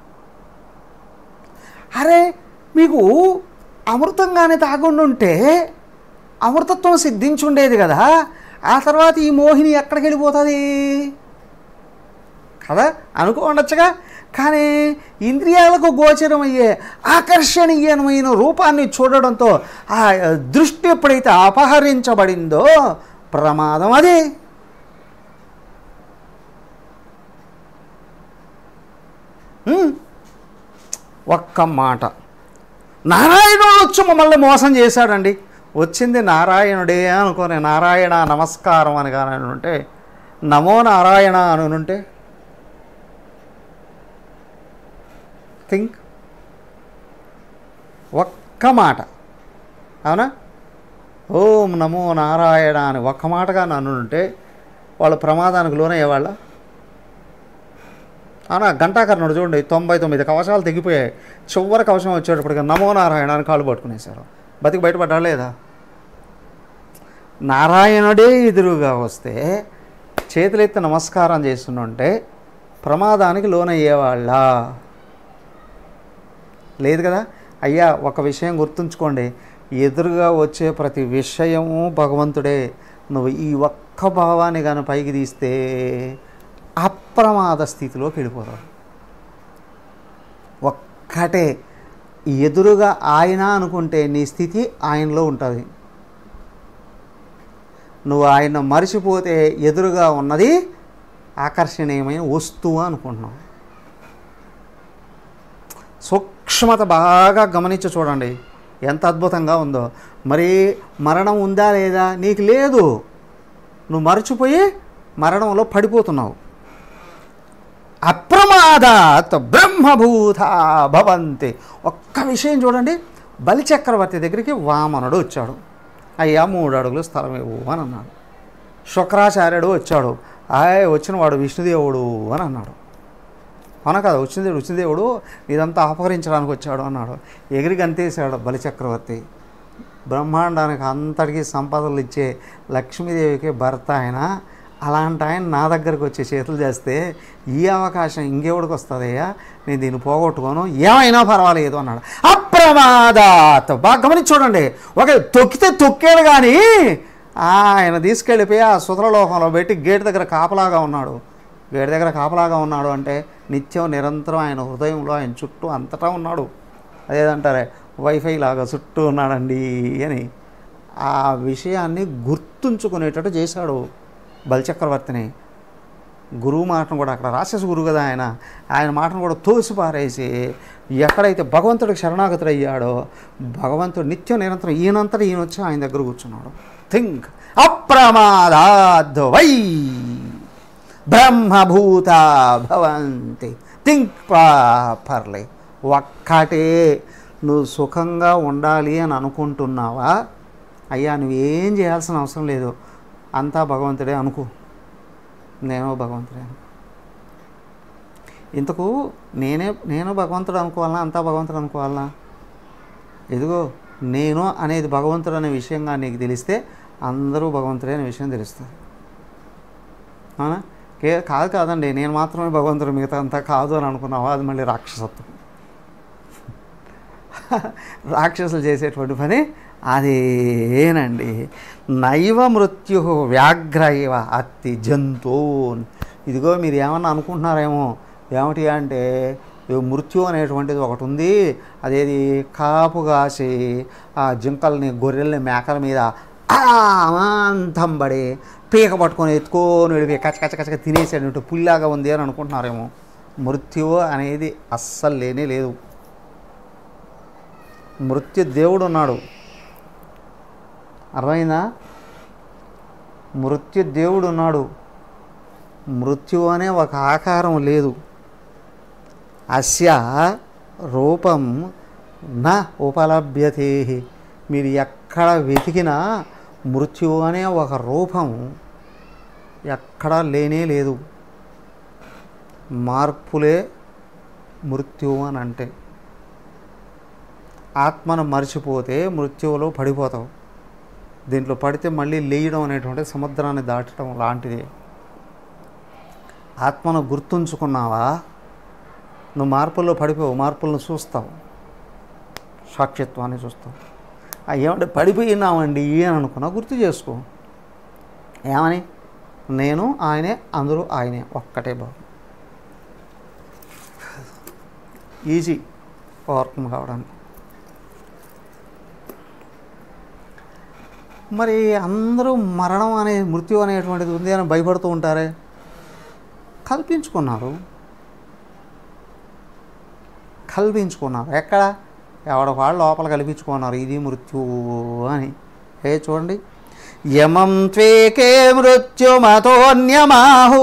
అరే మీకు అమృతంగానే తాగుండి ఉంటే అమృతత్వం సిద్ధించుండేది కదా ఆ తర్వాత ఈ మోహిని ఎక్కడికి వెళ్ళిపోతుంది కదా అనుకో ఉండొచ్చుగా కానీ ఇంద్రియాలకు గోచరమయ్యే ఆకర్షణీయమైన రూపాన్ని చూడడంతో ఆ దృష్టి ఎప్పుడైతే అపహరించబడిందో ప్రమాదం అదే ఉమ్. ఒక్క మాట నారాయణుడు వచ్చి మమ్మల్ని మోసం చేశాడండి వచ్చింది నారాయణుడే అనుకోని నారాయణ నమస్కారం అని కానీ ఉంటే నమో నారాయణ అని ఉంటే థింక్ ఒక్క మాట అవునా ఓం నమో నారాయణ అని ఒక్క మాటగా నన్ను ఉంటే వాళ్ళు ప్రమాదానికి లోనయ్యేవాళ్ళ అవునా గంటాకర్ణుడు చూడండి తొంభై తొమ్మిది కవచాలు తెగిపోయాయి చివరి కవచం వచ్చేటప్పటికి నమో నారాయణ అని కాళ్ళు పట్టుకునేశారు బతికి బయటపడ్డా లేదా నారాయణుడే ఎదురుగా వస్తే చేతులెత్తి నమస్కారం చేస్తుంటే ప్రమాదానికి లోనయ్యేవాళ్ళ లేదు కదా అయ్యా ఒక విషయం గుర్తుంచుకోండి ఎదురుగా వచ్చే ప్రతి విషయము భగవంతుడే నువ్వు ఈ ఒక్క భావాన్ని కానీ పైకి తీస్తే అప్రమాద స్థితిలోకి వెళ్ళిపోతావు ఒక్కటే ఎదురుగా ఆయన అనుకుంటే నీ స్థితి ఆయనలో ఉంటుంది నువ్వు ఆయన మరిచిపోతే ఎదురుగా ఉన్నది ఆకర్షణీయమైన వస్తువు అనుకుంటున్నావు సూక్ష్మత బాగా గమనించి చూడండి ఎంత అద్భుతంగా ఉందో మరి మరణం ఉందా లేదా నీకు లేదు నువ్వు మరచిపోయి మరణంలో పడిపోతున్నావు అప్రమాదాత్ బ్రహ్మభూత భవంతి ఒక్క విషయం చూడండి బలిచక్రవర్తి దగ్గరికి వామనుడు వచ్చాడు అయ్యా మూడు అడుగులు స్థలం ఇవ్వు అని అన్నాడు శుక్రాచార్యుడు వచ్చాడు ఆయ్ వచ్చిన వాడు విష్ణుదేవుడు అని అన్నాడు అవునా కదా వచ్చిన దేవుడు వచ్చిన దేవుడు ఇదంతా అపహరించడానికి వచ్చాడు అన్నాడు ఎగిరి గంతేశాడు బలిచక్రవర్తి బ్రహ్మాండానికి అంతటికీ సంపదలు ఇచ్చే లక్ష్మీదేవికి భర్త ఆయన అలాంటి ఆయన నా దగ్గరకు వచ్చి చేతులు చేస్తే ఈ అవకాశం ఇంకెవడికి వస్తుందయ్యా నేను దీన్ని పోగొట్టుకోను ఏమైనా పర్వాలేదు అన్నాడు అప్రమాదాత్ బాగా గమనించి చూడండి ఒక తొక్కితే తొక్కాడు కానీ ఆయన తీసుకెళ్ళిపోయి ఆ సుతరలోకంలో పెట్టి గేట్ దగ్గర కాపలాగా ఉన్నాడు గేట్ దగ్గర కాపలాగా ఉన్నాడు అంటే నిత్యం నిరంతరం ఆయన హృదయంలో ఆయన చుట్టూ అంతటా ఉన్నాడు అదేదంటారే వైఫై లాగా చుట్టూ ఉన్నాడండి అని ఆ విషయాన్ని గుర్తుంచుకునేటట్టు చేశాడు బలిచక్రవర్తిని గురువు మాటను కూడా అక్కడ రాక్షస గురువు కదా ఆయన ఆయన మాటను కూడా తోసి పారేసి ఎక్కడైతే భగవంతుడికి శరణాగతుడు అయ్యాడో భగవంతుడు నిత్యం నిరంతరం ఈయనంతటా ఈయన వచ్చి ఆయన దగ్గర కూర్చున్నాడు థింక్ అప్రమాదాద్ వై బ్రహ్మభూత భవంతి థింక్ ప్రాపర్లీ ఒక్కటే నువ్వు సుఖంగా ఉండాలి అని అనుకుంటున్నావా అయ్యా నువ్వేం చేయాల్సిన అవసరం లేదు అంతా భగవంతుడే అనుకో నేను భగవంతుడే అనుకో ఇంతకు నేనే నేను భగవంతుడు అనుకోవాలనా అంతా భగవంతుడు అనుకోవాలనా ఇదిగో నేను అనేది భగవంతుడు అనే విషయంగా నీకు తెలిస్తే అందరూ భగవంతుడే అనే విషయం తెలుస్తుంది అవునా కే కాదు కాదండి నేను మాత్రమే భగవంతుడు మిగతా అంతా కాదు అని అనుకున్నావా అది మళ్ళీ రాక్షసత్వం రాక్షసులు చేసేటువంటి పని అదేనండి నైవ మృత్యు వ్యాఘ్ర ఇవ అత్తి జంతువున్ ఇదిగో మీరు ఏమన్నా అనుకుంటున్నారేమో ఏమిటి అంటే ఈ మృత్యు అనేటువంటిది ఒకటి ఉంది అదేది కాపు కాసి ఆ జింకల్ని గొర్రెల్ని మేకల మీద అమాంతం పడి పీక పట్టుకొని ఎత్తుకొని వెళ్ళి కచ్చ కచ్చ కచ్చగా తినేసేటట్టు పుల్లాగా ఉంది అని అనుకుంటున్నారేమో మృత్యువు అనేది అస్సలు లేనే లేదు మృత్యు దేవుడు ఉన్నాడు అర్థమైందా మృత్యు దేవుడు ఉన్నాడు మృత్యు అనే ఒక ఆకారం లేదు అస్య రూపం నా ఉపలభ్యతే మీరు ఎక్కడ వెతికినా మృత్యు అనే ఒక రూపం ఎక్కడా లేనే లేదు మార్పులే మృత్యువు అని అంటే ఆత్మను మర్చిపోతే మృత్యువులో పడిపోతావు దీంట్లో పడితే మళ్ళీ లేయడం అనేటువంటి సముద్రాన్ని దాటడం లాంటిది ఆత్మను గుర్తుంచుకున్నావా నువ్వు మార్పుల్లో పడిపోవు మార్పులను చూస్తావు సాక్షిత్వాన్ని చూస్తావు ఆ ఏమంటే పడిపోయినామండి అని అనుకున్నా గుర్తు చేసుకో ఏమని నేను ఆయనే అందరూ ఆయనే ఒక్కటే బాబు ఈజీ ఓవర్కమ్ కావడానికి మరి అందరూ మరణం అనే మృత్యు అనేటువంటిది ఉంది అని భయపడుతూ ఉంటారే కల్పించుకున్నారు కల్పించుకున్నారు ఎక్కడ ఎవడ వాళ్ళు లోపల కల్పించుకున్నారు ఇది మృత్యువు అని ఏ చూడండి యమం త్వేకే మృత్యుమతోన్యమాహు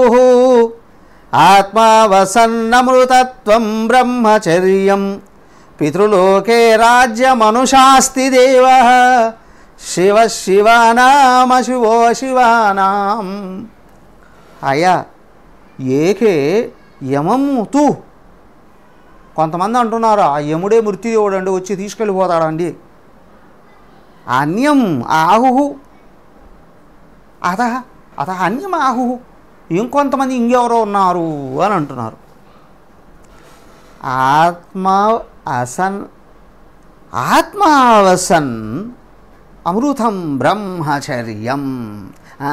ఆత్మావసన్నమృతత్వం బ్రహ్మచర్యం పితృలోకే రాజ్యమనుశాస్తి దేవ శివ శివానామ శివో శివానాం అయా ఏకే యమము తూ కొంతమంది అంటున్నారు ఆ యముడే మృత్యుదేవుడు అండి వచ్చి తీసుకెళ్ళిపోతాడండి అన్యం ఆహు అత అత అన్యం ఆహు ఇంకొంతమంది ఇంకెవరో ఉన్నారు అని అంటున్నారు ఆత్మ అసన్ ఆత్మావసన్ అమృతం బ్రహ్మచర్యం ఆ,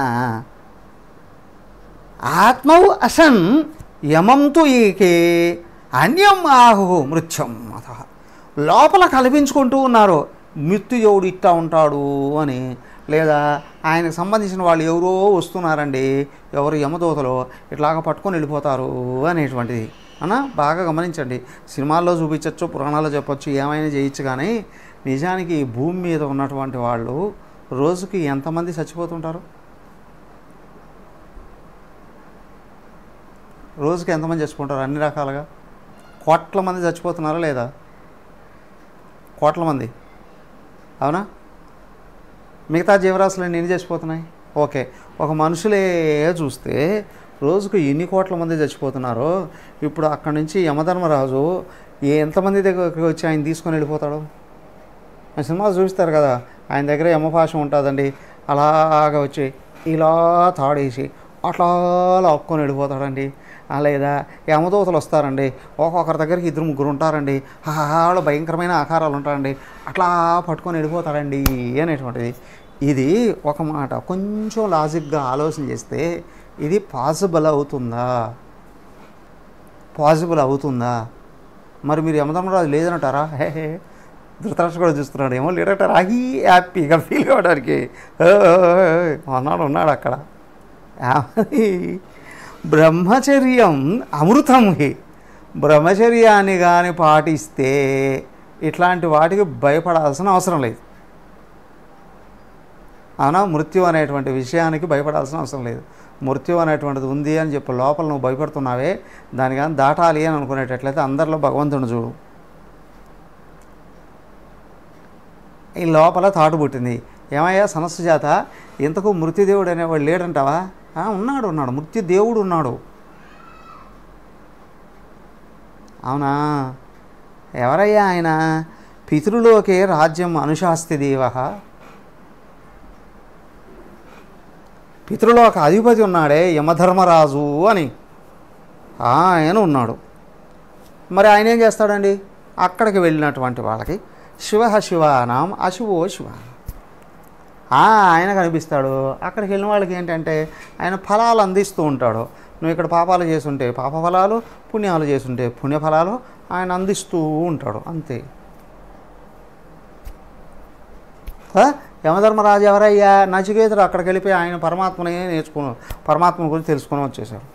ఆత్మౌ అసన్ యమం తు ఏకే అన్యం ఆహు మృత్యం అత లోపల కల్పించుకుంటూ ఉన్నారు మృత్యుజవుడు ఇట్టా ఉంటాడు అని లేదా ఆయనకు సంబంధించిన వాళ్ళు ఎవరో వస్తున్నారండి ఎవరు యమదూతలో ఇట్లాగా పట్టుకొని వెళ్ళిపోతారు అనేటువంటిది అన్న బాగా గమనించండి సినిమాల్లో చూపించవచ్చు పురాణాల్లో చెప్పొచ్చు ఏమైనా చేయొచ్చు కానీ నిజానికి ఈ భూమి మీద ఉన్నటువంటి వాళ్ళు రోజుకి ఎంతమంది చచ్చిపోతుంటారు రోజుకి ఎంతమంది చచ్చిపోతారు అన్ని రకాలుగా కోట్ల మంది చచ్చిపోతున్నారా లేదా కోట్ల మంది అవునా మిగతా జీవరాశులు ఎన్ని చచ్చిపోతున్నాయి ఓకే ఒక మనుషులే చూస్తే రోజుకు ఎన్ని కోట్ల మంది చచ్చిపోతున్నారో ఇప్పుడు అక్కడి నుంచి యమధర్మరాజు ఏ ఎంతమంది దగ్గరికి వచ్చి ఆయన తీసుకొని వెళ్ళిపోతాడు ఆ సినిమాలు చూపిస్తారు కదా ఆయన దగ్గర యమపాశం ఉంటుందండి అలాగ వచ్చి ఇలా తాడేసి అట్లా లాక్కొని వెళ్ళిపోతాడండి ఆ లేదా యమదూతలు వస్తారండి ఒక్కొక్కరి దగ్గరికి ఇద్దరు ముగ్గురు ఉంటారండి వాళ్ళు భయంకరమైన ఆకారాలు ఉంటారండి అట్లా పట్టుకొని వెళ్ళిపోతాడండి అనేటువంటిది ఇది ఒక మాట కొంచెం లాజిక్గా ఆలోచన చేస్తే ఇది పాసిబుల్ అవుతుందా పాసిబుల్ అవుతుందా మరి మీరు యమధర్మరాజు లేదనంటారా హే హే ధృతరాష్ట్ర కూడా చూస్తున్నాడు ఏమో లేడంటారా అహీ హ్యాపీగా ఫీల్ కావడానికి ఓ, ఓ, ఓ, ఉన్నాడు ఉన్నాడు అక్కడ ఏమని? బ్రహ్మచర్యం అమృతం హి బ్రహ్మచర్యాన్ని కానీ పాటిస్తే ఇట్లాంటి వాటికి భయపడాల్సిన అవసరం లేదు అవునా మృత్యు అనేటువంటి విషయానికి భయపడాల్సిన అవసరం లేదు మృత్యు అనేటువంటిది ఉంది అని చెప్పి లోపల నువ్వు భయపడుతున్నావే దాని కానీ దాటాలి అని అనుకునేటట్లయితే అందరిలో భగవంతుని చూడు ఈ లోపల తాటు పుట్టింది ఏమయ్యా సనస్సు చేత ఇంతకు మృత్యుదేవుడు అనేవాడు లేడంటావా ఆ, ఉన్నాడు ఉన్నాడు మృత్యుదేవుడు ఉన్నాడు అవునా ఎవరయ్యా ఆయన పితృలోకే రాజ్యం అనుశాస్తి దేవ పితృలోక అధిపతి ఉన్నాడే యమధర్మరాజు అని ఆయన ఉన్నాడు మరి ఆయన ఏం చేస్తాడండి అక్కడికి వెళ్ళినటువంటి వాళ్ళకి శివ శివానాం అశివో శివ ఆ, ఆయన కనిపిస్తాడు అక్కడికి వెళ్ళిన వాళ్ళకి ఏంటంటే ఆయన ఫలాలు అందిస్తూ ఉంటాడు నువ్వు ఇక్కడ పాపాలు చేసుంటే పాప ఫలాలు పుణ్యాలు చేసుంటే పుణ్యఫలాలు ఆయన అందిస్తూ ఉంటాడు అంతే ఆ? యమధర్మరాజు ఎవరయ్యా నచికేతుడు అక్కడికి వెళ్ళిపోయి ఆయన పరమాత్మనే నేర్చుకుని పరమాత్మ గురించి తెలుసుకొని వచ్చేసాడు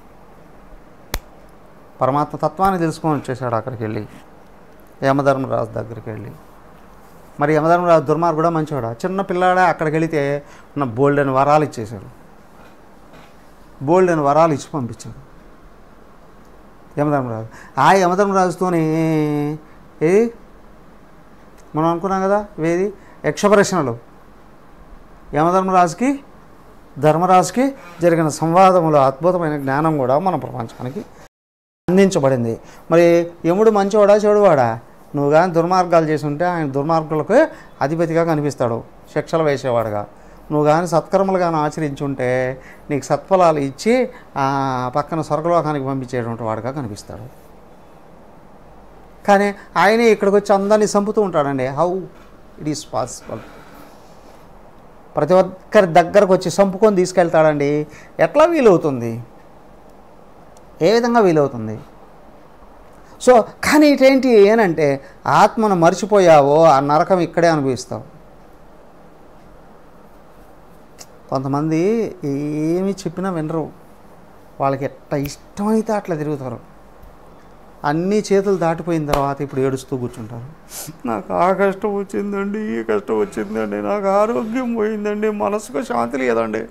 పరమాత్మ తత్వాన్ని తెలుసుకొని వచ్చేసాడు అక్కడికి వెళ్ళి యమధర్మరాజు దగ్గరికి వెళ్ళి మరి యమధర్మరాజు దుర్మార్గుడు కూడా మంచివాడా చిన్న పిల్లాడే అక్కడికి వెళితే ఉన్న బోల్డ్ అని వరాలు ఇచ్చేశాడు బోల్డ్ అని వరాలు ఇచ్చి పంపించాడు యమధర్మరాజు ఆ యమధర్మరాజుతోనే ఏ మనం అనుకున్నాం కదా వేది యక్ష ప్రశ్నలు యమధర్మరాజుకి ధర్మరాజుకి జరిగిన సంవాదములో అద్భుతమైన జ్ఞానం కూడా మన ప్రపంచానికి అందించబడింది మరి యముడు మంచివాడా చెడువాడా నువ్వు కానీ దుర్మార్గాలు చేసి ఉంటే ఆయన దుర్మార్గులకు అధిపతిగా కనిపిస్తాడు శిక్షలు వేసేవాడుగా నువ్వు కానీ సత్కర్మలు కానీ ఆచరించుంటే నీకు సత్ఫలాలు ఇచ్చి ఆ పక్కన స్వర్గలోకానికి పంపించేటువంటి వాడుగా కనిపిస్తాడు కానీ ఆయనే ఇక్కడికి వచ్చి అందరినీ చంపుతూ ఉంటాడండి హౌ ఇట్ ఈస్ పాసిబుల్ ప్రతి ఒక్కరి దగ్గరకు వచ్చి చంపుకొని తీసుకెళ్తాడండి ఎట్లా వీలవుతుంది ఏ విధంగా వీలవుతుంది సో కానీ ఇటేంటి ఏనంటే ఆత్మను మర్చిపోయావో ఆ నరకం ఇక్కడే అనుభవిస్తావు కొంతమంది ఏమి చెప్పినా వినరు వాళ్ళకి ఎట్ట ఇష్టమైతే అట్లా తిరుగుతారు అన్ని చేతులు దాటిపోయిన తర్వాత ఇప్పుడు ఏడుస్తూ కూర్చుంటారు నాకు ఆ కష్టం వచ్చిందండి ఈ కష్టం వచ్చిందండి నాకు ఆరోగ్యం పోయిందండి మనసుకు శాంతి లేదండి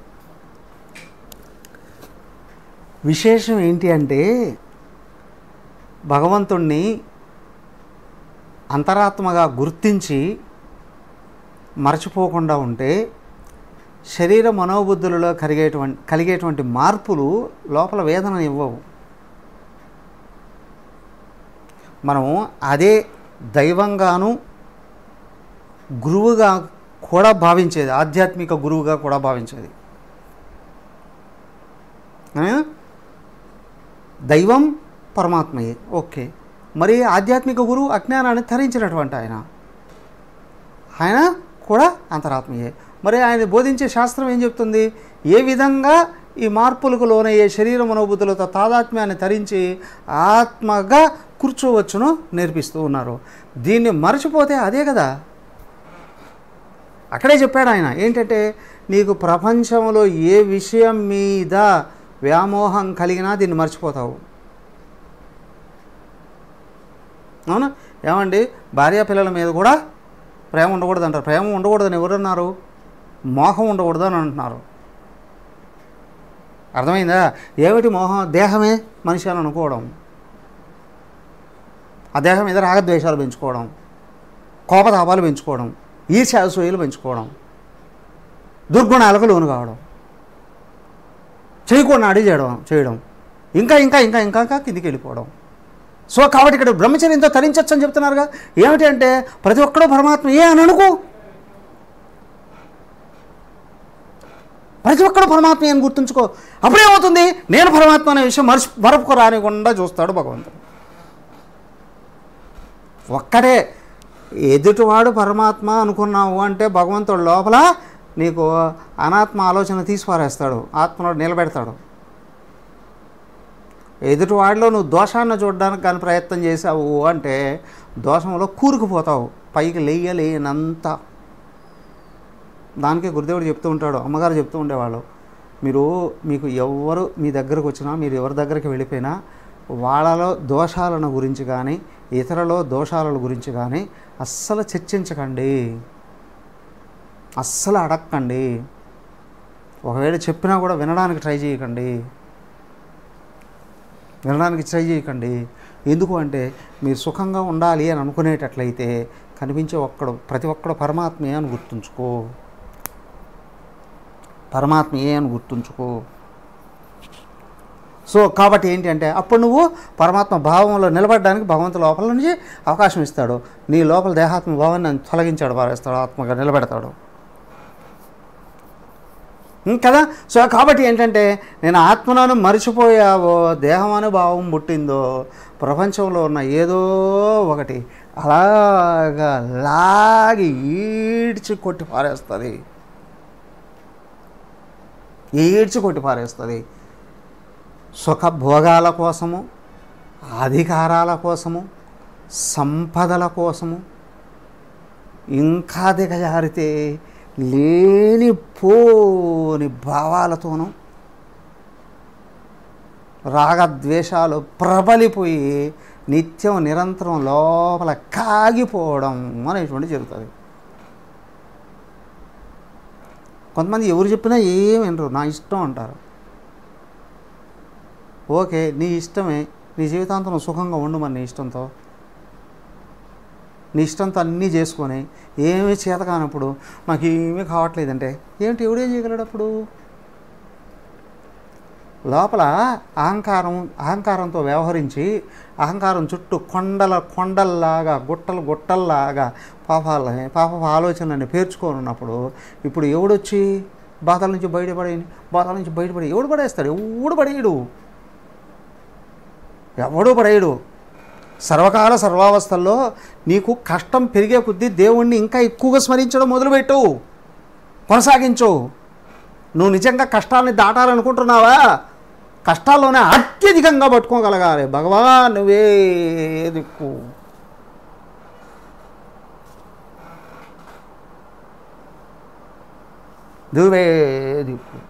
విశేషం ఏంటి అంటే భగవంతుణ్ణి అంతరాత్మగా గుర్తించి మరచిపోకుండా ఉంటే శరీర మనోబుద్ధులలో కలిగేటువంటి కలిగేటువంటి మార్పులు లోపల వేదన ఇవ్వవు మనం అదే దైవంగాను గురువుగా కూడా భావించేది ఆధ్యాత్మిక గురువుగా కూడా భావించేది ఆ? దైవం పరమాత్మయే ఓకే మరి ఆధ్యాత్మిక గురువు అజ్ఞానాన్ని తరించినటువంటి ఆయన ఆయన కూడా అంతరాత్మయే మరి ఆయన బోధించే శాస్త్రం ఏం చెప్తుంది ఏ విధంగా ఈ మార్పులకు లోనయ్యే శరీర మనోబుద్ధులతో తాదాత్మ్యాన్ని తరించి ఆత్మగా కూర్చోవచ్చును నేర్పిస్తూ ఉన్నారు దీన్ని మర్చిపోతే అదే కదా అక్కడే చెప్పాడు ఆయన ఏంటంటే నీకు ప్రపంచంలో ఏ విషయం మీద వ్యామోహం కలిగినా దీన్ని మర్చిపోతావు అవునా ఏమండి భార్య పిల్లల మీద కూడా ప్రేమ ఉండకూడదు అంటారు ప్రేమ ఉండకూడదని ఎవరన్నారు మోహం ఉండకూడదు అని అంటున్నారు అర్థమైందా ఏమిటి మోహం దేహమే మనిషి అని అనుకోవడం ఆ దేహం మీద రాగద్వేషాలు పెంచుకోవడం కోపతాపాలు పెంచుకోవడం ఈర్ష్యాసూయలు పెంచుకోవడం దుర్గుణాలకు లోను కావడం చేయకూడని అడి చేయడం చేయడం ఇంకా ఇంకా ఇంకా ఇంకా ఇంకా కిందికి వెళ్ళిపోవడం సో కాబట్టి ఇక్కడ బ్రహ్మచర్యంతో తరించవచ్చు అని చెప్తున్నారుగా ఏమిటి అంటే ప్రతి ఒక్కడూ పరమాత్మ ఏ అని అనుకో ప్రతి ఒక్కడు పరమాత్మ అని గుర్తుంచుకో అప్పుడేమవుతుంది నేను పరమాత్మ అనే విషయం మరచి మరపుకు రానికుండా చూస్తాడు భగవంతుడు ఒక్కడే ఎదుటివాడు పరమాత్మ అనుకున్నావు అంటే భగవంతుడు లోపల నీకు అనాత్మ ఆలోచన తీసి పారేస్తాడు ఆత్మలో నిలబెడతాడు ఎదుటివాడిలో నువ్వు దోషాన్ని చూడడానికి కానీ ప్రయత్నం చేసావు అంటే దోషంలో కూరుకుపోతావు పైకి లేయలేనంత దానికే గురుదేవుడు చెప్తూ ఉంటాడు అమ్మగారు చెప్తూ ఉండేవాళ్ళు మీరు మీకు ఎవరు మీ దగ్గరకు వచ్చినా మీరు ఎవరి దగ్గరికి వెళ్ళిపోయినా వాళ్ళలో దోషాలను గురించి కానీ ఇతరులో దోషాల గురించి కానీ అస్సలు చర్చించకండి అస్సలు అడక్కండి ఒకవేళ చెప్పినా కూడా వినడానికి ట్రై చేయకండి వినడానికి ట్రై చేయకండి ఎందుకు అంటే మీరు సుఖంగా ఉండాలి అని అనుకునేటట్లయితే కనిపించే ఒక్కడు ప్రతి ఒక్కడు పరమాత్మే అని గుర్తుంచుకో పరమాత్మయే అని గుర్తుంచుకో సో కాబట్టి ఏంటి అంటే అప్పుడు నువ్వు పరమాత్మ భావంలో నిలబడడానికి భగవంతు లోపల నుంచి అవకాశం ఇస్తాడు నీ లోపల దేహాత్మ భావాన్ని తొలగించాడు పారేస్తాడు ఆత్మగా నిలబెడతాడు ఉం, కదా సో కాబట్టి ఏంటంటే నేను ఆత్మను మరిచిపోయావో దేహం అనే భావం పుట్టిందో ప్రపంచంలో ఉన్న ఏదో ఒకటి అలాగా లాగి ఈడ్చి కొట్టి పారేస్తుంది ఏడ్చి కొట్టి పారేస్తుంది సుఖభోగాల కోసము అధికారాల కోసము సంపదల కోసము ఇంకా దిగజారితే లేని పోని భావాలతోనూ రాగద్వేషాలు ప్రబలిపోయి నిత్యం నిరంతరం లోపల కాగిపోవడం అనేటువంటి జరుగుతుంది కొంతమంది ఎవరు చెప్పినా ఏం వినరు నా ఇష్టం అంటారు ఓకే నీ ఇష్టమే నీ జీవితాంతం నువ్వు సుఖంగా ఉండు మరి నీ ఇష్టంతో నీ ఇష్టంతో అన్నీ చేసుకొని ఏమీ చేత కానప్పుడు నాకు ఏమీ కావట్లేదంటే ఏంటి ఎవడేం చేయగలడు అప్పుడు లోపల అహంకారం అహంకారంతో వ్యవహరించి అహంకారం చుట్టూ కొండల కొండల్లాగా గుట్టలు గుట్టల్లాగా పాపాలని పాప ఆలోచనలని పేర్చుకొని ఉన్నప్పుడు ఇప్పుడు ఎవడొచ్చి బాధల నుంచి బయటపడే బాధల నుంచి బయటపడి ఎవడు పడేస్తాడు ఎవడు పడేయడు ఎవడు పడేయడు సర్వకాల సర్వావస్థల్లో నీకు కష్టం పెరిగే కొద్దీ దేవుణ్ణి ఇంకా ఎక్కువగా స్మరించడం మొదలుపెట్టు కొనసాగించు నువ్వు నిజంగా కష్టాలని దాటాలనుకుంటున్నావా కష్టాల్లోనే అత్యధికంగా పట్టుకోగలగాలి భగవాన్ నువ్వే దిక్కు నువ్వే దిక్కు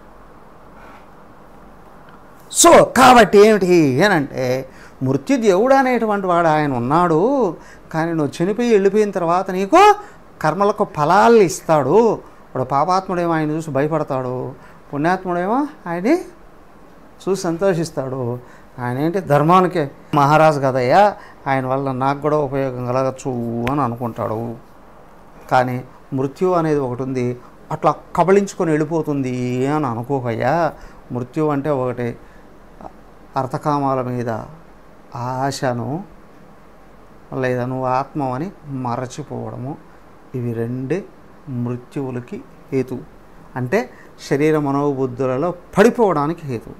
సో కాబట్టి ఏమిటి అనంటే మృత్యుదేవుడు అనేటువంటి వాడు ఆయన ఉన్నాడు కానీ నువ్వు చనిపోయి వెళ్ళిపోయిన తర్వాత నీకు కర్మలకు ఫలాలు ఇస్తాడు ఇప్పుడు పాపాత్ముడేమో ఆయన చూసి భయపడతాడు పుణ్యాత్ముడేమో ఆయన్ని చూసి సంతోషిస్తాడు ఆయన ఏంటి ధర్మానికే మహారాజు కదయ్యా ఆయన వల్ల నాకు కూడా ఉపయోగం కలగచ్చు అని అనుకుంటాడు కానీ మృత్యు అనేది ఒకటి ఉంది అట్లా కబళించుకొని వెళ్ళిపోతుంది అని అనుకోకయ్యా మృత్యు అంటే ఒకటి అర్థకామాల మీద ఆశను లేదా నువ్వు ఆత్మ అని మరచిపోవడము ఇవి రెండే మృత్యువులకి హేతు అంటే శరీర మనోబుద్ధులలో పడిపోవడానికి హేతు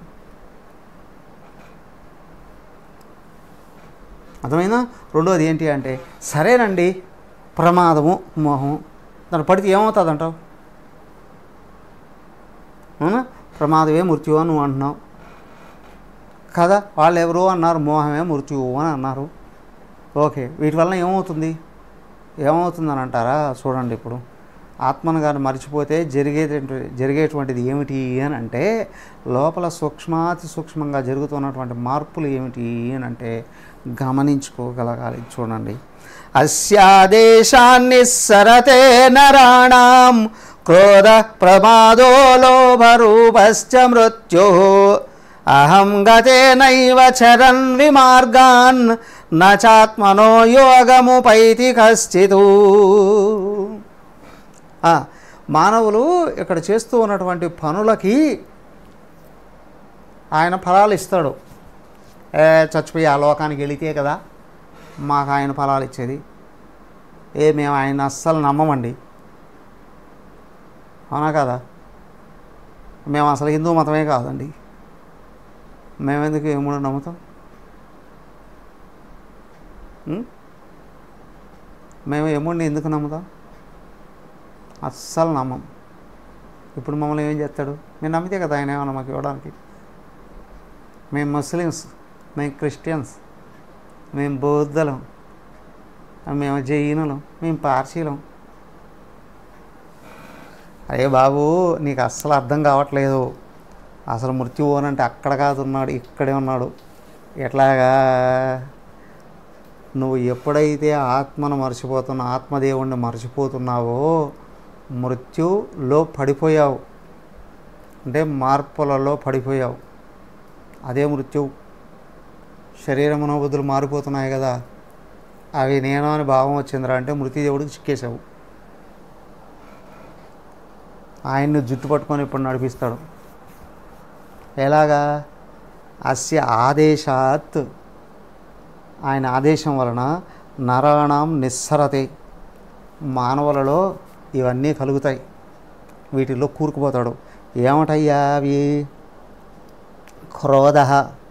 అర్థమైందా రెండోది ఏంటి అంటే సరేనండి ప్రమాదము మోహం దాన్ని పడితే ఏమవుతుంది అంటావు అవునా ప్రమాదమే మృత్యువు అని నువ్వు అంటున్నావు కదా వాళ్ళు ఎవరో అన్నారు మోహమే మృత్యువు అని అన్నారు ఓకే వీటి వలన ఏమవుతుంది ఏమవుతుందని అంటారా చూడండి ఇప్పుడు ఆత్మను గారు మర్చిపోతే జరిగేటువంటి జరిగేటువంటిది ఏమిటి అని అంటే లోపల సూక్ష్మాతి సూక్ష్మంగా జరుగుతున్నటువంటి మార్పులు ఏమిటి అని అంటే గమనించుకోగలగాలి చూడండి అస్యాదేశాన్ని సరతే నరాణం క్రోధ ప్రమాదో లోభరూపశ్చ మృత్యు అహం గతేనైవ చరన్ విమార్గాన్ నచాత్మనో యోగముపైతి కశ్చితు ఆ, మానవులు ఇక్కడ చేస్తూ ఉన్నటువంటి పనులకి ఆయన ఫలాలు ఇస్తాడు ఏ చచ్చిపోయి ఆ లోకానికి వెళితే కదా మాకు ఆయన ఫలాలు ఇచ్చేది ఏ మేము ఆయన అస్సలు నమ్మమండి అవునా కదా మేము అసలు హిందూ మతమే కాదండి మేమెందుకు ఏముడు నమ్ముతాం ఉం? మేము ఎముడిని ఎందుకు నమ్ముతాం అస్సలు నమ్మం ఇప్పుడు మమ్మల్ని ఏం చేస్తాడు మేము నమ్మితే కదా ఆయన ఏమన్నా మాకు ఇవ్వడానికి మేము ముస్లిమ్స్ మేము క్రిస్టియన్స్ మేము బౌద్ధలం మేము జైనులం మేము పార్సీలం అరే బాబు నీకు అస్సలు అర్థం కావట్లేదు అసలు మృత్యువు అని అంటే అక్కడ కాదు ఉన్నాడు ఇక్కడే ఉన్నాడు ఎట్లాగా నువ్వు ఎప్పుడైతే ఆత్మను మర్చిపోతున్నా ఆత్మదేవుణ్ణి మర్చిపోతున్నావో మృత్యులో పడిపోయావు అంటే మార్పులలో పడిపోయావు అదే మృత్యు శరీర మనోబుద్ధులు మారిపోతున్నాయి కదా అవి నేను అని భావం వచ్చిందిరా అంటే మృత్యుదేవుడికి చిక్కేశావు ఆయన్ని జుట్టు పట్టుకొని ఇప్పుడు నడిపిస్తాడు ఎలాగా అస్య ఆదేశాత్ ఆయన ఆదేశం వలన నరాణం నిస్సరతే మానవులలో ఇవన్నీ కలుగుతాయి వీటిల్లో కూరుకుపోతాడు ఏమటయ్యా అవి క్రోధ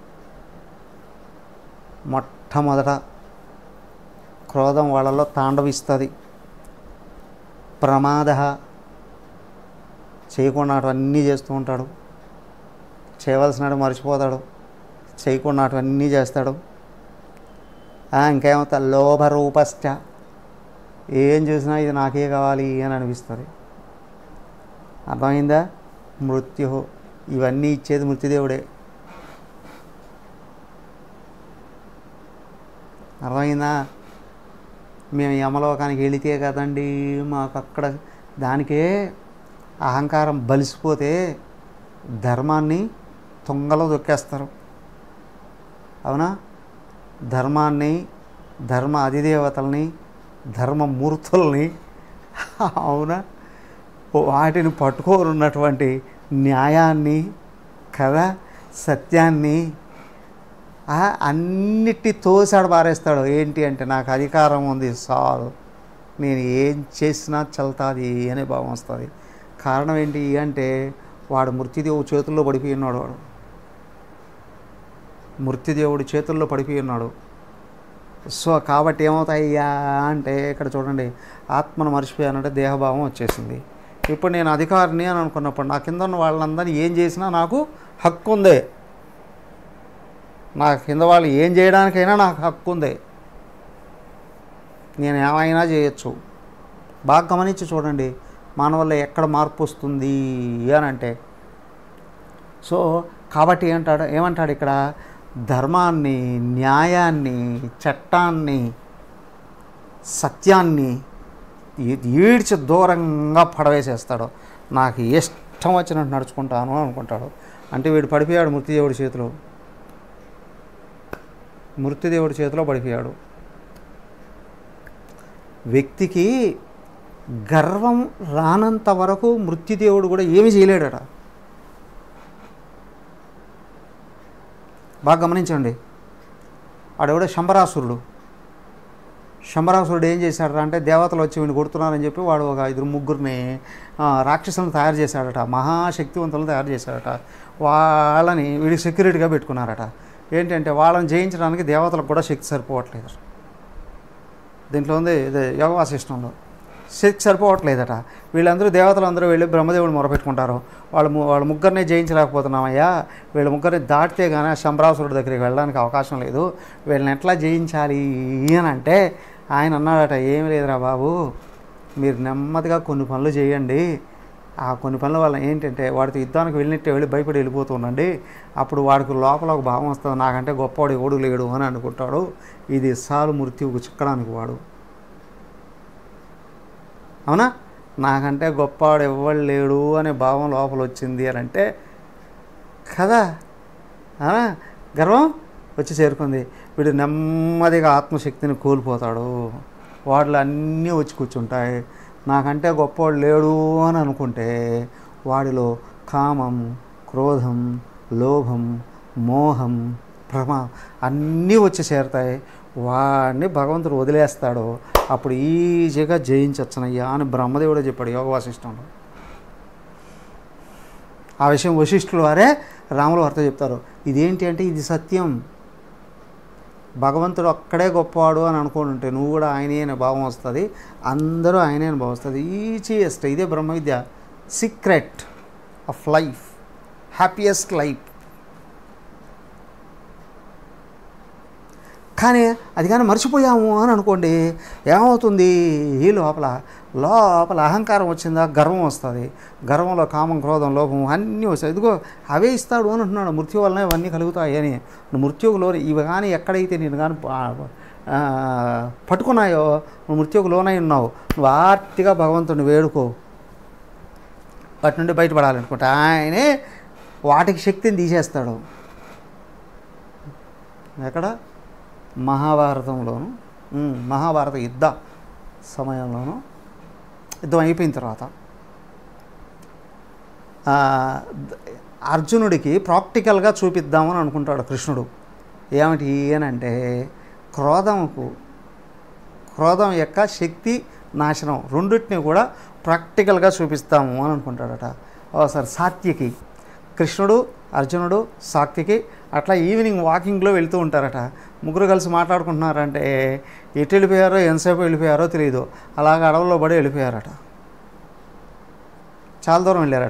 మొట్టమొదట క్రోధం వాళ్ళలో తాండవిస్తుంది ప్రమాద చేయకుండా అన్నీ చేస్తూ ఉంటాడు చేయవలసినాడు మర్చిపోతాడు చేయకుండా అటువన్నీ చేస్తాడు ఆ, ఇంకేమవుతా లోభ రూపశ్చ ఏం చూసినా ఇది నాకే కావాలి అని అనిపిస్తుంది అర్థమైందా మృత్యు ఇవన్నీ ఇచ్చేది మృత్యుదేవుడే అర్థమైందా మేము యమలోకానికి వెళితే కదండి మాకు అక్కడ దానికే అహంకారం బలిసిపోతే ధర్మాన్ని తుంగలో దొక్కేస్తారు అవునా ధర్మాన్ని ధర్మ అధిదేవతల్ని ధర్మమూర్తుల్ని అవునా వాటిని పట్టుకోనున్నటువంటి న్యాయాన్ని కదా సత్యాన్ని ఆ, అన్నిటి తోసాడు పారేస్తాడు ఏంటి అంటే నాకు అధికారం ఉంది సాల్ నేను ఏం చేసినా చల్తాది అనే భావం వస్తుంది కారణం ఏంటి అంటే వాడు మృత్యుదేవుడు చేతుల్లో పడిపోయి ఉన్నాడు వాడు మృత్యుదేవుడి చేతుల్లో పడిపోయి ఉన్నాడు సో కాబట్టి ఏమవుతాయ్యా అంటే ఇక్కడ చూడండి ఆత్మను మర్చిపోయానంటే దేహభావం వచ్చేసింది ఇప్పుడు నేను అధికారిని అని అనుకున్నప్పుడు నా కింద ఉన్న వాళ్ళందరినీ ఏం చేసినా నాకు హక్కు ఉంది నా కింద వాళ్ళు ఏం చేయడానికైనా నాకు హక్కు ఉంది నేను ఏమైనా చేయొచ్చు బాగా గమనించి చూడండి మానవుల్లో ఎక్కడ మార్పు వస్తుంది అని అంటే సో కాబట్టి ఏంటాడు ఏమంటాడు ఇక్కడ ధర్మాన్ని న్యాయాన్ని చట్టాన్ని సత్యాన్ని ఈ- ఈడ్చి దూరంగా పడవేసేస్తాడు నాకు ఇష్టం వచ్చినట్టు నడుచుకుంటాను అనుకుంటాడు అంటే వీడు పడిపోయాడు మృత్యుదేవుడి చేతిలో మృత్యుదేవుడి చేతిలో పడిపోయాడు వ్యక్తికి గర్వం రానంత వరకు మృత్యుదేవుడు కూడా ఏమీ చేయలేడట బాగా గమనించండి ఆడెవడో శంబరాసురుడు శంబరాసురుడు ఏం చేశాడట అంటే దేవతలు వచ్చి వీడిని కొడుతున్నారని చెప్పి వాడు ఒక ఐదుగురు ముగ్గురిని ఆ, రాక్షసులను తయారు చేశాడట మహాశక్తివంతులను తయారు చేశాడట వాళ్ళని వీడికి సెక్యూరిటీగా పెట్టుకున్నారట ఏంటంటే వాళ్ళని జయించడానికి దేవతలకు కూడా శక్తి సరిపోవట్లేదు దీంట్లో ఉంది ఇది యోగ వాసిష్టంలో శక్తి సరిపోవట్లేదట వీళ్ళందరూ దేవతలు అందరూ వెళ్ళి బ్రహ్మదేవుడు మొరపెట్టుకుంటారు వాళ్ళు ము- వాళ్ళ ముగ్గురిని జయించలేకపోతున్నామయ్యా వీళ్ళ ముగ్గురిని దాటితే కానీ ఆ శంభరాసురుడి దగ్గరికి వెళ్ళడానికి అవకాశం లేదు వీళ్ళని ఎట్లా జయించాలి అని అంటే ఆయన అన్నాడట ఏమి లేదురా బాబు మీరు నెమ్మదిగా కొన్ని పనులు చేయండి ఆ కొన్ని పనుల వల్ల ఏంటంటే వాడితో యుద్ధానికి వెళ్ళినట్టే వెళ్ళి భయపడి వెళ్ళిపోతుండండి అప్పుడు వాడికి లోపల ఒక భావం వస్తుంది నాకంటే గొప్పవాడు ఎవడు లేడు అని అనుకుంటాడు ఇది సాలు మృత్యువుకు చిక్కడానికి వాడు అవునా నాకంటే గొప్పవాడు ఎవ్వడు లేడు అనే భావం లోపల వచ్చింది అని అంటే కదా అవునా గర్వం వచ్చి చేరుకుంది వీడు నెమ్మదిగా ఆత్మశక్తిని కోల్పోతాడు వాటిలో అన్నీ వచ్చి కూర్చుంటాయి నాకంటే గొప్పవాడు లేడు అని అనుకుంటే వాడిలో కామం క్రోధం లోభం మోహం భ్రమ అన్నీ వచ్చి చేరుతాయి వాడిని భగవంతుడు వదిలేస్తాడు అప్పుడు ఈజీగా జయించవచ్చునయ్యా అని బ్రహ్మదేవుడే చెప్పాడు యోగ వాసిష్టంలో ఆ విషయం వశిష్ఠుల వారే రాముల వారితో చెప్తారు ఇదేంటి అంటే ఇది సత్యం భగవంతుడు ఒక్కడే గొప్పవాడు అని అనుకుంటుంటే నువ్వు కూడా ఆయనే అనే భావం వస్తుంది అందరూ ఆయనే అని భావం వస్తుంది ఈజీయెస్ట్ ఇదే బ్రహ్మ విద్య secret of life happiest life కానీ అది కానీ మర్చిపోయాము అని అనుకోండి ఏమవుతుంది ఈ లోపల లోపల అహంకారం వచ్చిందా గర్వం వస్తుంది గర్వంలో కామం క్రోధం లోపం అన్నీ వస్తాయి ఇదిగో అవే ఇస్తాడు అని అంటున్నాడు మృత్యు వలన ఇవన్నీ కలుగుతాయి అని మృత్యువులో ఇవి కానీ ఎక్కడైతే నేను కానీ పట్టుకున్నాయో నువ్వు మృత్యువుకు లోనై ఉన్నావు నువ్వు ఆర్తిగా భగవంతుని వేడుకో వాటి నుండి బయటపడాలనుకుంటే ఆయనే వాటికి శక్తిని తీసేస్తాడు ఎక్కడ మహాభారతంలోను ఉమ్, మహాభారత యుద్ధ సమయంలోను యుద్ధం అయిపోయిన తర్వాత ఆ, ద- అర్జునుడికి ప్రాక్టికల్గా చూపిద్దామని అనుకుంటాడు కృష్ణుడు ఏమిటి అంటే క్రోధంకు క్రోధం యొక్క శక్తి నాశనం రెండింటిని కూడా ప్రాక్టికల్గా చూపిస్తాము అని అనుకుంటాడట ఒకసారి సాత్యకి కృష్ణుడు అర్జునుడు సాత్యకి అట్లా ఈవినింగ్ వాకింగ్లో వెళ్తూ ఉంటారట ముగ్గురు కలిసి మాట్లాడుకుంటున్నారంటే ఎటు వెళ్ళిపోయారో ఎంతసేపు వెళ్ళిపోయారో తెలియదు అలాగ అడవుల్లో పడి వెళ్ళిపోయారట చాలా దూరం వెళ్ళారట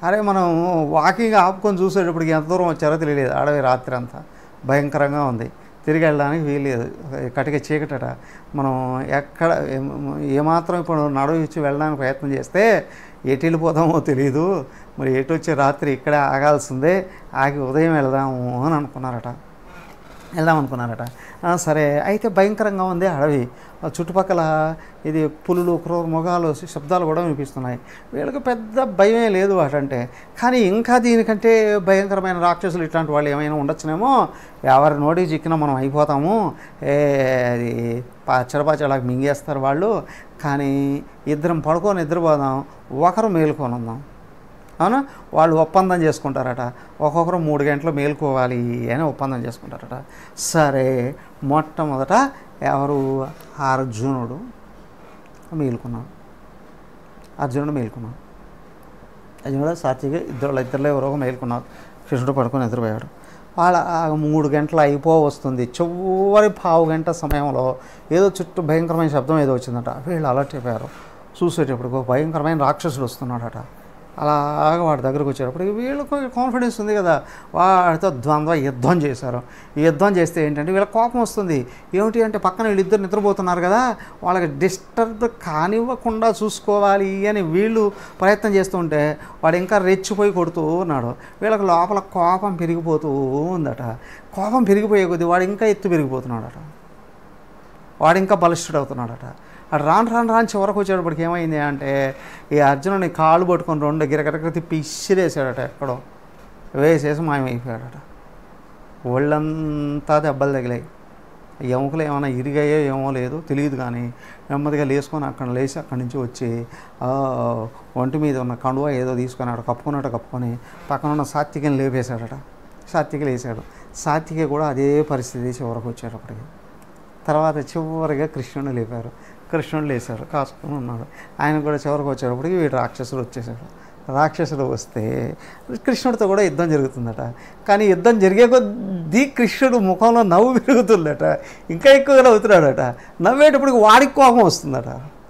అరే మనం వాకింగ్ ఆపుకొని చూసేటప్పటికి ఎంత దూరం వచ్చారో తెలియలేదు అడవి రాత్రి అంతా భయంకరంగా ఉంది తిరిగి వెళ్ళడానికి వీలేదు కటిక చీకటట మనం ఎక్కడ ఏం- ఏమాత్రం ఇప్పుడు నడువు ఇచ్చి వెళ్ళడానికి ప్రయత్నం చేస్తే ఎటు వెళ్ళిపోతామో తెలియదు మరి ఎటు వచ్చే రాత్రి ఇక్కడే ఆగాల్సిందే ఆగి ఉదయం వెళ్దాము అని అనుకున్నారట వెళ్దాం అనుకున్నారట ఆ, సరే అయితే భయంకరంగా ఉంది అడవి ఆ చుట్టుపక్కల ఇది పులులు క్రూర మొగాలు శబ్దాలు కూడా వినిపిస్తున్నాయి వీళ్ళకి పెద్ద భయమే లేదు వాటంటే కానీ ఇంకా దీనికంటే భయంకరమైన రాక్షసులు ఇట్లాంటి వాళ్ళు ఏమైనా ఉండొచ్చునేమో ఎవరి నోటికి చిక్కినా మనం అయిపోతాము ఏ అది పచ్చడపచ్చలాగా మింగేస్తారు వాళ్ళు కానీ ఇద్దరం పడుకొని నిద్రపోదాం ఒకరు మేలుకొని ఉందాం అవునా వాళ్ళు ఒప్పందం చేసుకుంటారట ఒక్కొక్కరు మూడు గంటలు మేలుకోవాలి అని ఒప్పందం చేసుకుంటారట సరే మొట్టమొదట ఎవరు అర్జునుడు మేలుకున్నాడు అర్జునుడు మేలుకున్నాడు అర్జునుడు సాత్విక ఇద్దరు ఇద్దరులో ఎవరో ఒక మేలుకున్నారు కృష్ణుడు పడుకొని నిద్రపోయాడు వాళ్ళ ఆ మూడు గంటలు అయిపో వస్తుంది చివరి పావు గంట సమయంలో ఏదో చుట్టూ భయంకరమైన శబ్దం ఏదో వచ్చిందట వీళ్ళు అలర్ట్ అయిపోయారు చూసేటప్పుడు ఒక భయంకరమైన రాక్షసుడు వస్తున్నాడట అలాగ వాడి దగ్గరకు వచ్చేటప్పుడు వీళ్ళకు కాన్ఫిడెన్స్ ఉంది కదా వాడితో ద్వంద్వ యుద్ధం చేశారు ఈ యుద్ధం చేస్తే ఏంటంటే వీళ్ళకి కోపం వస్తుంది ఏమిటి అంటే పక్కన వీళ్ళిద్దరు నిద్రపోతున్నారు కదా వాళ్ళకి డిస్టర్బ్ కానివ్వకుండా చూసుకోవాలి అని వీళ్ళు ప్రయత్నం చేస్తుంటే వాడు ఇంకా రెచ్చిపోయి కొడుతూ ఉన్నాడు వీళ్ళకి లోపల కోపం పెరిగిపోతూ ఉందట కోపం పెరిగిపోయే కొద్దీ వాడు ఇంకా ఎత్తు పెరిగిపోతున్నాడట వాడు ఇంకా బలిష్ఠుడవుతున్నాడట అటు రాను రాను రాను చివరకు వచ్చేటప్పటికి ఏమైంది అంటే ఈ అర్జునుని కాళ్ళు పట్టుకొని రెండు గిరగిరగర తిప్పి ఇసిరేసాడట ఎక్కడో వేసేసి మాయమైపోయాడట ఒళ్ళంతా దెబ్బలు తగిలాయి ఎముకలు ఏమైనా ఇరిగాయో ఏమో లేదు తెలియదు కానీ నెమ్మదిగా లేసుకొని అక్కడ లేచి అక్కడి నుంచి వచ్చి ఆ, ఒంటి మీద ఉన్న కండువా ఏదో తీసుకున్నాడు కప్పుకున్నట్టు కప్పుకొని పక్కన ఉన్న సాత్వికని లేపేశాడట సాత్విక లేచాడు సాత్విక కూడా అదే పరిస్థితి చివరకు వచ్చేటప్పటికి తర్వాత చివరిగా కృష్ణుని లేపారు కృష్ణుడు లేచాడు కాసుకొని ఉన్నాడు ఆయన కూడా చివరికి వచ్చేటప్పటికి వీడు రాక్షసుడు వచ్చేసాడు రాక్షసుడు వస్తే కృష్ణుడితో కూడా యుద్ధం జరుగుతుందట కానీ యుద్ధం జరిగే కొద్దీ కృష్ణుడు ముఖంలో నవ్వు పెరుగుతుందట ఇంకా ఎక్కువగా నవ్వుతున్నాడట నవ్వేటప్పటికి వాడికి కోపం వస్తుందట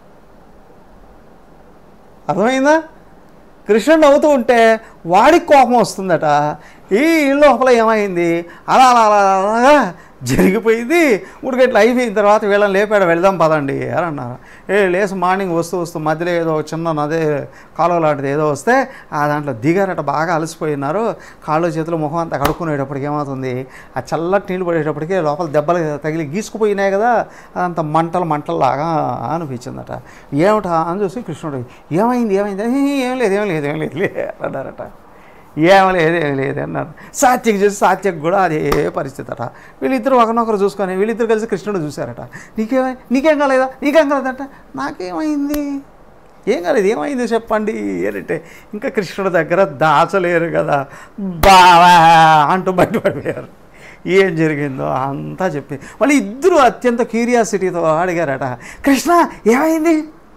అర్థమైందా కృష్ణుడు నవ్వుతూ ఉంటే వాడికి కోపం వస్తుందట ఈ లోపల ఏమైంది అలా అలా అలా అలాగా జరిగిపోయింది మూడు గంటలు అయిపోయిన తర్వాత వీళ్ళని లేపాడు వెళ్దాం పదండి అని అన్నారు ఏ లేసి మార్నింగ్ వస్తూ వస్తూ మధ్యలో ఏదో ఒక చిన్న నదే కాలువ లాంటిది ఏదో వస్తే ఆ దాంట్లో దిగారట బాగా అలసిపోయినారు కాళ్ళు చేతులు ముఖం అంతా కడుక్కునేటప్పటికి ఏమవుతుంది ఆ చల్లటి నీళ్ళు పడేటప్పటికి లోపల దెబ్బలు తగిలి గీసుకుపోయినాయి కదా అదంత మంటలు మంటల్లాగా అనిపించిందట ఏమిటా అని చూసి కృష్ణుడు ఏమైంది ఏమైంది "ఏ, ఏం లేదు ఏం లేదు ఏం లేదు లే" అన్నారట ఏం లేదు ఏం లేదు అన్నారు సాత్యకి చూసి సాత్యకి కూడా అదే పరిస్థితి అట వీళ్ళిద్దరు ఒకరినొకరు చూసుకొని వీళ్ళిద్దరు కలిసి కృష్ణుడు చూశారట నీకేమై నీకేం కాలేదా నీకేం కాలేదంట నాకేమైంది ఏం కాలేదు ఏమైంది చెప్పండి అంటే ఇంకా కృష్ణుడి దగ్గర దాచలేరు కదా బావా అంటూ బయటపడిపోయారు ఏం జరిగిందో అంతా చెప్పి మళ్ళీ ఇద్దరు అత్యంత క్యూరియాసిటీతో అడిగారట కృష్ణ ఏమైంది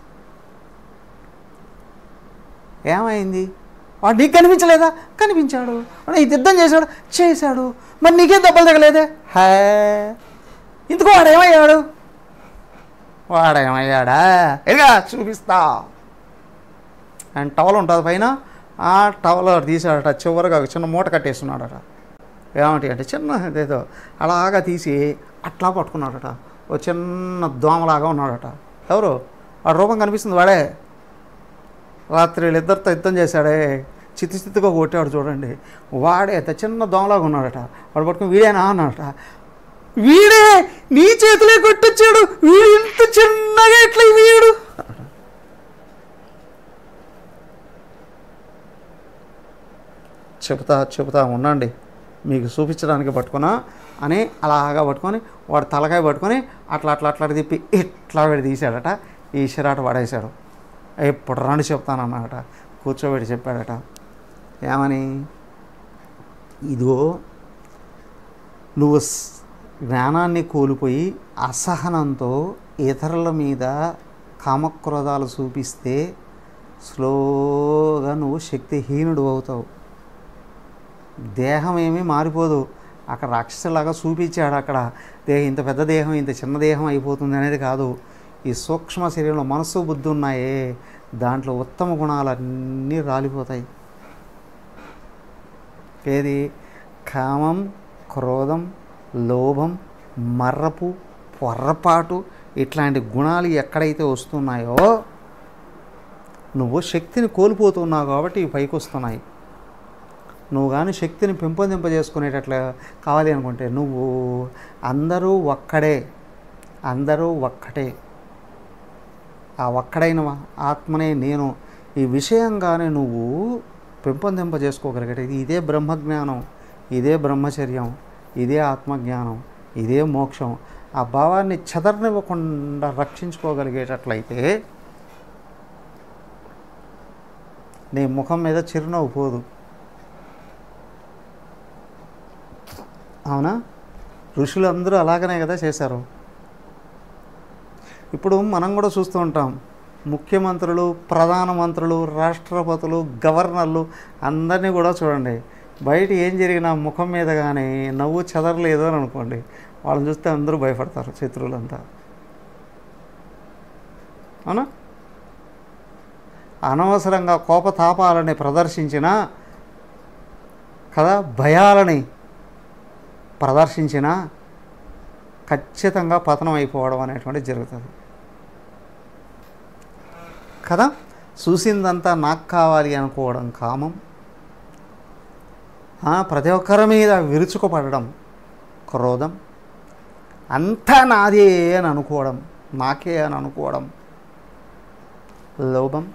ఏమైంది వాడు నీకు కనిపించలేదా కనిపించాడు వాడు ఇది యుద్ధం చేశాడు చేశాడు మరి నీకేం దెబ్బలు తగలేదే హే ఇందుకు వాడు ఏమయ్యాడు వాడేమయ్యాడా ఇదిగా చూపిస్తా అండ్ టవల్ ఉంటుంది పైన ఆ టవల్ తీసాడట చివరిగా ఒక చిన్న మూట కట్టేస్తున్నాడట ఏమిటి అంటే చిన్న ఏదో అలాగా తీసి అట్లా పట్టుకున్నాడట ఓ చిన్న దోమలాగా ఉన్నాడట ఎవరు వాడు రూపం కనిపిస్తుంది వాడే రాత్రి వీళ్ళిద్దరితో యుద్ధం చేశాడే చిత్తి చిత్తుగా కొట్టాడు చూడండి వాడే అంత చిన్న దోమలాగా ఉన్నాడట వాడు పట్టుకుని వీడేనా అన్నాడట వీడే నీ చేతిలో కొట్టొచ్చాడు వీడు ఇంత చిన్నగా ఎట్లా వీడు చెబుతా చెబుతా ఉండండి మీకు చూపించడానికి పట్టుకున్నా అని అలాగా పట్టుకొని వాడు తలకాయ పట్టుకొని అట్లా అట్లా అట్లా తిప్పి ఇట్లా వీడు తీశాడట ఈ షిరాట పడేశాడు ఎప్పుడు రండి చెప్తానన్నాడట కూర్చోబెట్టి చెప్పాడట ఏమని ఇదిగో నువ్వు స్- జ్ఞానాన్ని కోల్పోయి అసహనంతో ఇతరుల మీద కామక్రోధాలు చూపిస్తే స్లోగా నువ్వు శక్తిహీనుడు అవుతావు దేహం ఏమీ మారిపోదు అక్కడ రాక్షసులాగా చూపించాడు అక్కడ దేహం ఇంత పెద్ద దేహం ఇంత చిన్న దేహం అయిపోతుంది అనేది కాదు ఈ సూక్ష్మ శరీరంలో మనస్సు బుద్ధి ఉన్నాయే దాంట్లో ఉత్తమ గుణాలన్నీ రాలిపోతాయి ఏది కామం క్రోధం లోభం మర్రపు పొర్రపాటు ఇట్లాంటి గుణాలు ఎక్కడైతే వస్తున్నాయో నువ్వు శక్తిని కోల్పోతున్నావు కాబట్టి ఇవి పైకి వస్తున్నాయి నువ్వు కానీ శక్తిని పెంపొందింపజేసుకునేటట్లు కావాలి అనుకుంటే నువ్వు అందరూ ఒక్కడే అందరూ ఒక్కటే ఆ ఒక్కడైన ఆత్మనే నేను ఈ విషయంగానే నువ్వు పెంపొందింపజేసుకోగలిగేది ఇదే బ్రహ్మజ్ఞానం ఇదే బ్రహ్మచర్యం ఇదే ఆత్మజ్ఞానం ఇదే మోక్షం ఆ భావాన్ని చెదరనివ్వకుండా రక్షించుకోగలిగేటట్లయితే నీ ముఖం మీద చిరునవ్వు పోదు అవునా ఋషులందరూ అలాగనే కదా చేశారు ఇప్పుడు మనం కూడా చూస్తూ ఉంటాం ముఖ్యమంత్రులు ప్రధానమంత్రులు రాష్ట్రపతులు గవర్నర్లు అందరినీ కూడా చూడండి బయట ఏం జరిగినా ముఖం మీద కానీ నవ్వు చెదరలేదు అని అనుకోండి వాళ్ళని చూస్తే అందరూ భయపడతారు శత్రువులంతా అవునా అనవసరంగా కోపతాపాలని ప్రదర్శించిన కదా భయాలని ప్రదర్శించిన ఖచ్చితంగా పతనం అయిపోవడం అనేటువంటిది జరుగుతుంది కదా చూసిందంతా నాకు కావాలి అనుకోవడం కామం ఆ, ప్రతి ఒక్కరి మీద విరుచుకుపడడం క్రోధం అంతా నాదే అని అనుకోవడం నాకే అని అనుకోవడం లోభం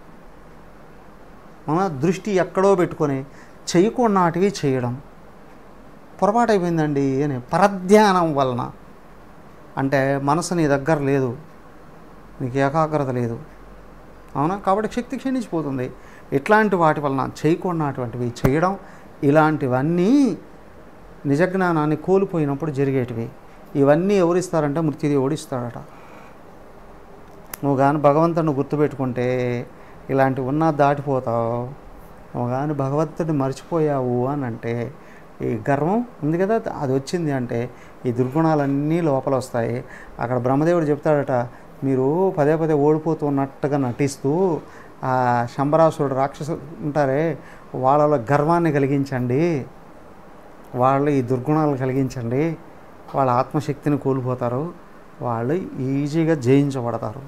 మన దృష్టి ఎక్కడో పెట్టుకొని చేయకున్నాటివి చేయడం పొరపాటు అయిపోయిందండి అని పరధ్యానం వలన అంటే మనసు నీ దగ్గర లేదు నీకు ఏకాగ్రత లేదు అవునా కాబట్టి శక్తి క్షీణించిపోతుంది ఇట్లాంటి వాటి వలన చేయకున్నటువంటివి చేయడం ఇలాంటివన్నీ నిజజ్ఞానాన్ని కోల్పోయినప్పుడు జరిగేటివి ఇవన్నీ ఎవరిస్తారంటే మృత్యుదేవుడు ఇస్తాడట నువ్వు కానీ భగవంతుడిని గుర్తుపెట్టుకుంటే ఇలాంటివి ఉన్నా దాటిపోతావు నువ్వు కానీ భగవంతుడిని మర్చిపోయావు అని అంటే ఈ గర్వం ఉంది కదా అది వచ్చింది అంటే ఈ దుర్గుణాలన్నీ లోపల వస్తాయి అక్కడ బ్రహ్మదేవుడు చెప్తాడట మీరు పదే పదే ఓడిపోతున్నట్టుగా నటిస్తూ ఆ శంబరాసుడు రాక్షసు ఉంటారే వాళ్ళలో గర్వాన్ని కలిగించండి వాళ్ళు ఈ దుర్గుణాలు కలిగించండి వాళ్ళ ఆత్మశక్తిని కోల్పోతారు వాళ్ళు ఈజీగా జయించబడతారు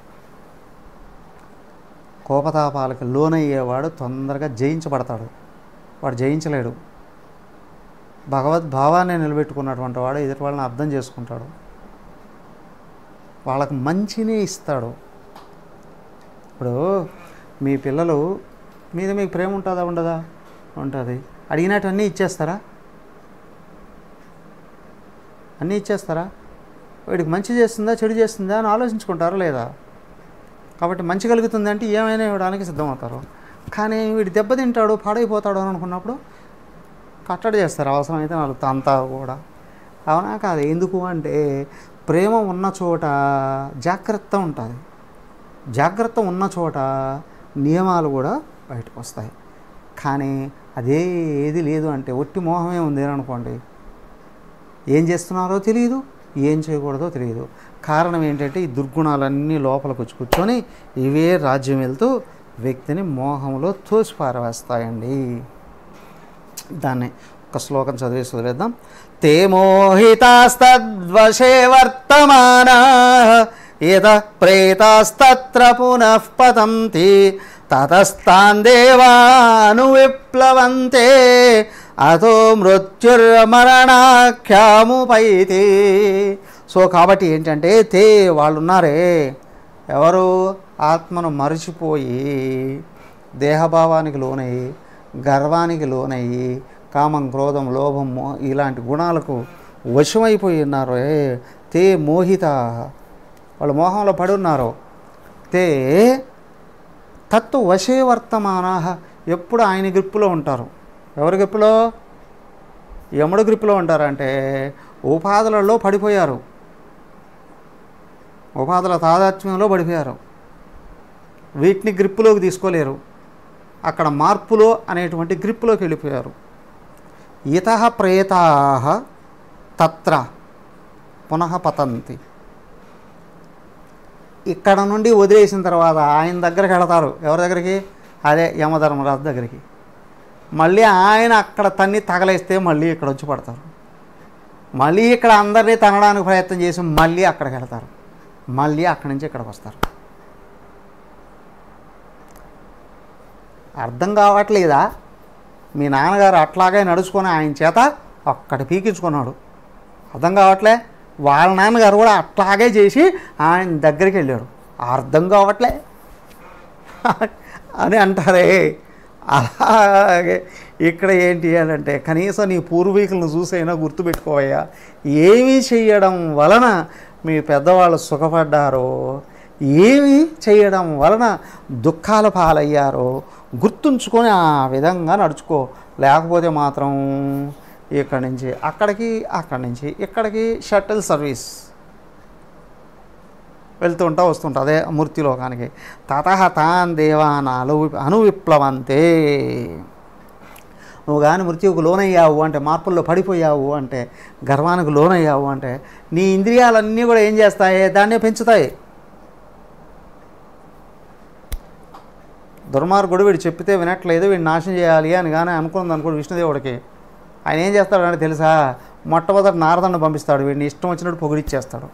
కోపతాపాలకు లోనయ్యేవాడు తొందరగా జయించబడతాడు వాడు జయించలేడు భగవద్భావాన్ని నిలబెట్టుకున్నటువంటి వాడు ఎదుటి వాళ్ళని అర్థం చేసుకుంటాడు వాళ్ళకు మంచినే ఇస్తాడు ఇప్పుడు మీ పిల్లలు మీద మీకు ప్రేమ ఉంటుందా ఉండదా ఉంటుంది అడిగినట్టు ఇచ్చేస్తారా అన్నీ ఇచ్చేస్తారా వీడికి మంచి చేస్తుందా చెడు చేస్తుందా అని ఆలోచించుకుంటారా లేదా కాబట్టి మంచి కలుగుతుంది అంటే ఏమైనా ఇవ్వడానికి సిద్ధమవుతారు కానీ వీడు దెబ్బతింటాడు పాడైపోతాడు అని అనుకున్నప్పుడు కట్టడి చేస్తారు అవసరమైతే నాలుగు తంతారు కూడా అవునా కాదు ఎందుకు అంటే ప్రేమ ఉన్న చోట జాగ్రత్త ఉంటుంది జాగ్రత్త ఉన్న చోట నియమాలు కూడా బయటకు వస్తాయి కానీ అదే ఏది లేదు అంటే ఒట్టి మోహమే ఉంది అని అనుకోండి ఏం చేస్తున్నారో తెలియదు ఏం చేయకూడదో తెలియదు కారణం ఏంటంటే ఈ దుర్గుణాలన్నీ లోపలికి వచ్చి కూర్చొని ఇవే రాజ్యం వెళ్తూ వ్యక్తిని మోహంలో తోసి పారవేస్తాయండి దాన్ని ఒక శ్లోకం చదివేసి వదిలేద్దాం తే మోహితాస్తద్వశే వర్తమానా ఏత ప్రేతాస్తత్ర పునః పతంతి తతస్తాన్ దేవాను విప్లవంతే అతో మృత్యుర్మరణాఖ్యాముపైతి సో కాబట్టి ఏంటంటే తే వాళ్ళు ఉన్నారే ఎవరు ఆత్మను మరిచిపోయి దేహభావానికి లోనయ్యి గర్వానికి లోనయ్యి కామం క్రోధం లోభం మో- ఇలాంటి గుణాలకు వశమైపోయి ఉన్నారు ఏ తే మోహిత వాళ్ళు మోహంలో పడి ఉన్నారు తే తత్తు వశే వర్తమానా ఎప్పుడు ఆయన గ్రిప్పులో ఉంటారు ఎవరి గ్రిప్పులో యముడు గ్రిప్పులో ఉంటారంటే ఉపాధులలో పడిపోయారు ఉపాధుల తాదాత్మ్యంలో పడిపోయారు వీటిని గ్రిప్పులోకి తీసుకోలేరు అక్కడ మార్పులో అనేటువంటి గ్రిప్పులోకి వెళ్ళిపోయారు ఇత ప్రేతా తత్ర పునః పతంతి ఇక్కడ నుండి వదిలేసిన తర్వాత ఆయన దగ్గరికి వెళతారు ఎవరి దగ్గరికి అదే యమధర్మరాజు దగ్గరికి మళ్ళీ ఆయన అక్కడ తన్ని తగలేస్తే మళ్ళీ ఇక్కడ వచ్చి పడతారు మళ్ళీ ఇక్కడ అందరినీ తనడానికి ప్రయత్నం చేసి మళ్ళీ అక్కడికి వెళ్తారు మళ్ళీ అక్కడి నుంచి ఇక్కడికి వస్తారు అర్థం కావట్లేదా మీ నాన్నగారు అట్లాగే నడుచుకొని ఆయన చేత ఒక్కటి పీకించుకున్నాడు అర్థం కావట్లే వాళ్ళ నాన్నగారు కూడా అట్లాగే చేసి ఆయన దగ్గరికి వెళ్ళాడు అర్థం కావట్లే అని అంటారే అలాగే ఇక్కడ ఏంటి అని అంటే కనీసం నీ పూర్వీకులను చూసైనా గుర్తుపెట్టుకోవయ్యా ఏమి చేయడం వలన మీ పెద్దవాళ్ళు సుఖపడ్డారో ఏమి చేయడం వలన దుఃఖాల పాలయ్యారో గుర్తుంచుకొని ఆ విధంగా నడుచుకో లేకపోతే మాత్రం ఇక్కడి నుంచి అక్కడికి అక్కడి నుంచి ఇక్కడికి షటిల్ సర్వీస్ వెళ్తుంటా వస్తుంటా అదే మూర్తిలోకానికి తత తాన్ దేవానాలు అనువిప్లవంతే నువ్వు కానీ మృత్యువుకు లోనయ్యావు అంటే మార్పుల్లో పడిపోయావు అంటే గర్వానికి లోనయ్యావు అంటే నీ ఇంద్రియాలన్నీ కూడా ఏం చేస్తాయి దాన్నే పెంచుతాయి దుర్మార్గుడు వీడు చెప్పితే వినట్లేదు వీడిని నాశనం చేయాలి అని కానీ అనుకుంది అనుకోడు విష్ణుదేవుడికి ఆయన ఏం చేస్తాడంటే తెలుసా మొట్టమొదటి నారదండు పంపిస్తాడు వీడిని ఇష్టం వచ్చినట్టు పొగిడిచ్చేస్తాడు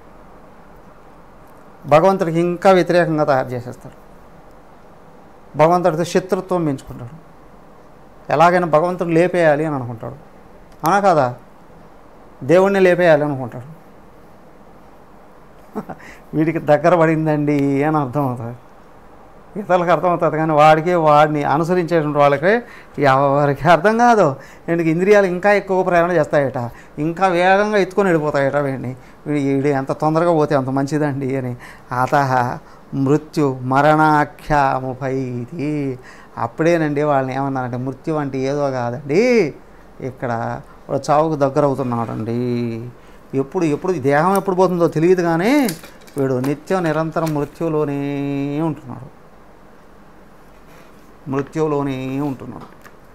భగవంతుడికి ఇంకా వ్యతిరేకంగా తయారు చేసేస్తాడు భగవంతుడితో శత్రుత్వం పెంచుకుంటాడు ఎలాగైనా భగవంతుడు లేపేయాలి అని అనుకుంటాడు అవునా కాదా దేవుణ్ణి లేపేయాలి అనుకుంటాడు వీడికి దగ్గర పడిందండి అని అర్థమవుతుంది ఇతరులకు అర్థమవుతుంది కానీ వాడికి వాడిని అనుసరించేటువంటి వాళ్ళకి ఎవరికి అర్థం కాదు వీడికి ఇంద్రియాలు ఇంకా ఎక్కువ ప్రయాణం చేస్తాయట ఇంకా వేగంగా ఎత్తుకొని వెళ్ళిపోతాయట వీడిని వీడి వీడు ఎంత తొందరగా పోతే అంత మంచిదండి అని అత మృత్యు మరణాఖ్యాముపైది అప్పుడేనండి వాళ్ళని ఏమన్నారంటే మృత్యు అంటే ఏదో కాదండి ఇక్కడ వాడు చావుకు దగ్గర అవుతున్నాడండి ఎప్పుడు ఎప్పుడు ఈ దేహం ఎప్పుడు పోతుందో తెలియదు కానీ వీడు నిత్యం నిరంతరం మృత్యులోనే ఉంటున్నాడు మృత్యువులోనే ఉంటున్నాడు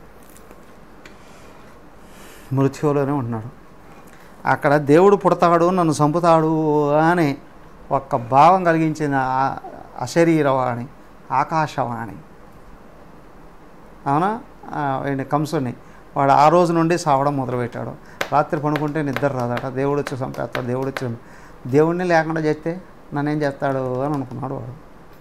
మృత్యువులోనే ఉంటున్నాడు అక్కడ దేవుడు పుడతాడు నన్ను చంపుతాడు అని ఒక్క భావం కలిగించిన ఆ- అశరీరవాణి ఆకాశవాణి అవునా ఆ, వీడిని కంసుని వాడు ఆ రోజు నుండి సావడం మొదలుపెట్టాడు రాత్రి పడుకుంటే నిద్ర రాదట దేవుడు వచ్చి చంపేస్తాడు దేవుడు వచ్చి చంపే- దేవుడిని లేకుండా చేస్తే నన్నేం చేస్తాడు అని అనుకున్నాడు వాడు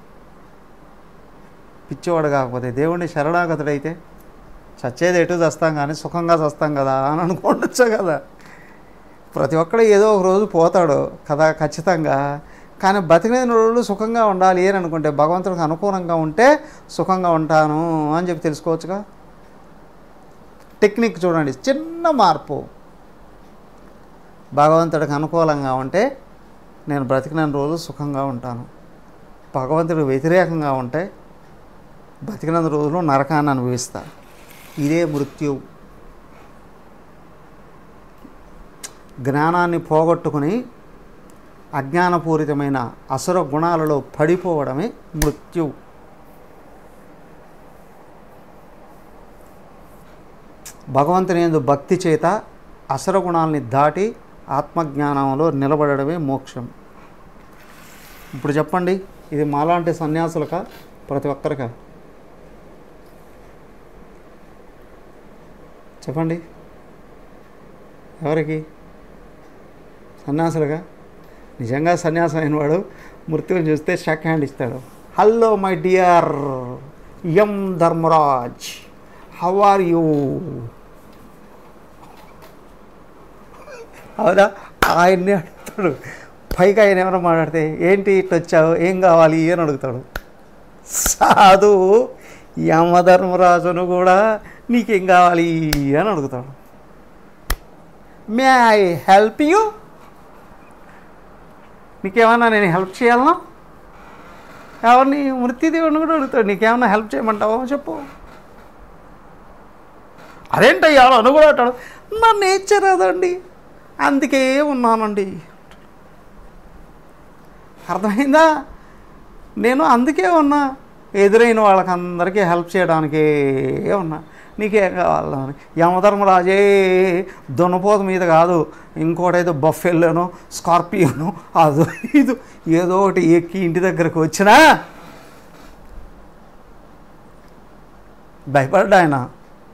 పిచ్చివాడు కాకపోతే దేవుడిని శరణాగతుడైతే చచ్చేది ఎటు చస్తాం కానీ సుఖంగా చస్తాం కదా అని అనుకోవచ్చు కదా ప్రతి ఒక్కడు ఏదో ఒక రోజు పోతాడు కదా ఖచ్చితంగా కానీ బతికిన రోజులు సుఖంగా ఉండాలి అని అనుకుంటే భగవంతుడికి అనుకూలంగా ఉంటే సుఖంగా ఉంటాను అని చెప్పి తెలుసుకోవచ్చుగా టెక్నిక్ చూడండి చిన్న మార్పు భగవంతుడికి అనుకూలంగా ఉంటే నేను బ్రతికిన రోజు సుఖంగా ఉంటాను భగవంతుడికి వ్యతిరేకంగా ఉంటే బతికినంత రోజులు నరకాన్ని అనుభవిస్తా ఇదే మృత్యు జ్ఞానాన్ని పోగొట్టుకుని అజ్ఞానపూరితమైన అసుర గుణాలలో పడిపోవడమే మృత్యు భగవంతుని యందు భక్తి చేత అసుర గుణాలని దాటి ఆత్మజ్ఞానంలో నిలబడడమే మోక్షం ఇప్పుడు చెప్పండి ఇది మాలాంటి సన్యాసులక ప్రతి ఒక్కరికా చెప్పండి ఎవరికి సన్యాసులుగా నిజంగా సన్యాసం అయిన వాడు మృత్యుని చూస్తే షక్ హ్యాండ్ ఇస్తాడు హలో మై డియర్ ఎం ధర్మరాజ్ హౌ ఆర్ యూ అవునా ఆయన్ని అడుగుతాడు పైగా ఆయన ఏమైనా మాట్లాడితే ఏంటి ఇట్లా వచ్చావు ఏం కావాలి అని అడుగుతాడు సాధు యమధర్మరాజును కూడా నీకేం కావాలి అని అడుగుతాడు మే ఐ హెల్ప్ యూ నీకేమన్నా నేను హెల్ప్ చేయాలనా ఎవరిని మృత్యుదేవుని కూడా అడుగుతాడు నీకేమన్నా హెల్ప్ చేయమంటావా చెప్పు అదేంటయ్యా అని కూడా అంటాడు నా నేచర్ అదండి అందుకే ఉన్నానండి అర్థమైందా నేను అందుకే ఉన్నా ఎదురైన వాళ్ళకందరికీ హెల్ప్ చేయడానికే ఉన్నా నీకేం కావాలని యమధర్మరాజే దున్నపోత మీద కాదు ఇంకోటైతే బఫెల్లోనో స్కార్పియోనో అదో ఇది ఏదో ఒకటి ఎక్కి ఇంటి దగ్గరకు వచ్చినా భయపడ్డా ఆయన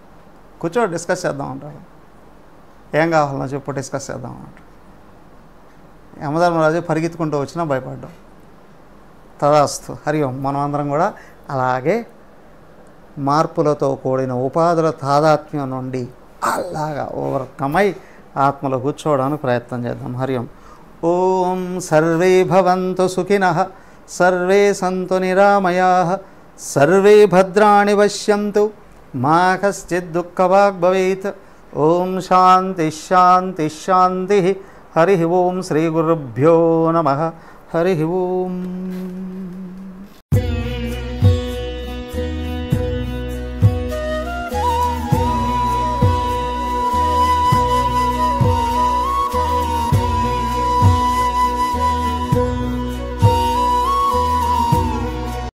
కూర్చో డిస్కస్ చేద్దాం అంటాడు ఏం కావాలన్నా చెప్పు డిస్కస్ చేద్దాం అంటాడు యమధర్మరాజు పరిగెత్తుకుంటూ వచ్చినా భయపడ్డాం తదాస్తు హరి ఓం మనం అందరం కూడా అలాగే మార్పులతో కూడిన ఉపాధుల తాదాత్మ్యం నుండి అలాగా ఓవర్కమై ఆత్మలో కూర్చోవడానికి ప్రయత్నం చేద్దాం హరి ఓం ఓం సర్వే భవంతు సుఖినః సర్వే సంతు నిరామయా సర్వే భద్రాణి పశ్యంతు మా కశ్చిత్ దుఃఖవాగ్ భవేత్ ఓం శాంతి శాంతి శాంతి హరి ఓం శ్రీ గురుభ్యో నమ హరి ఓం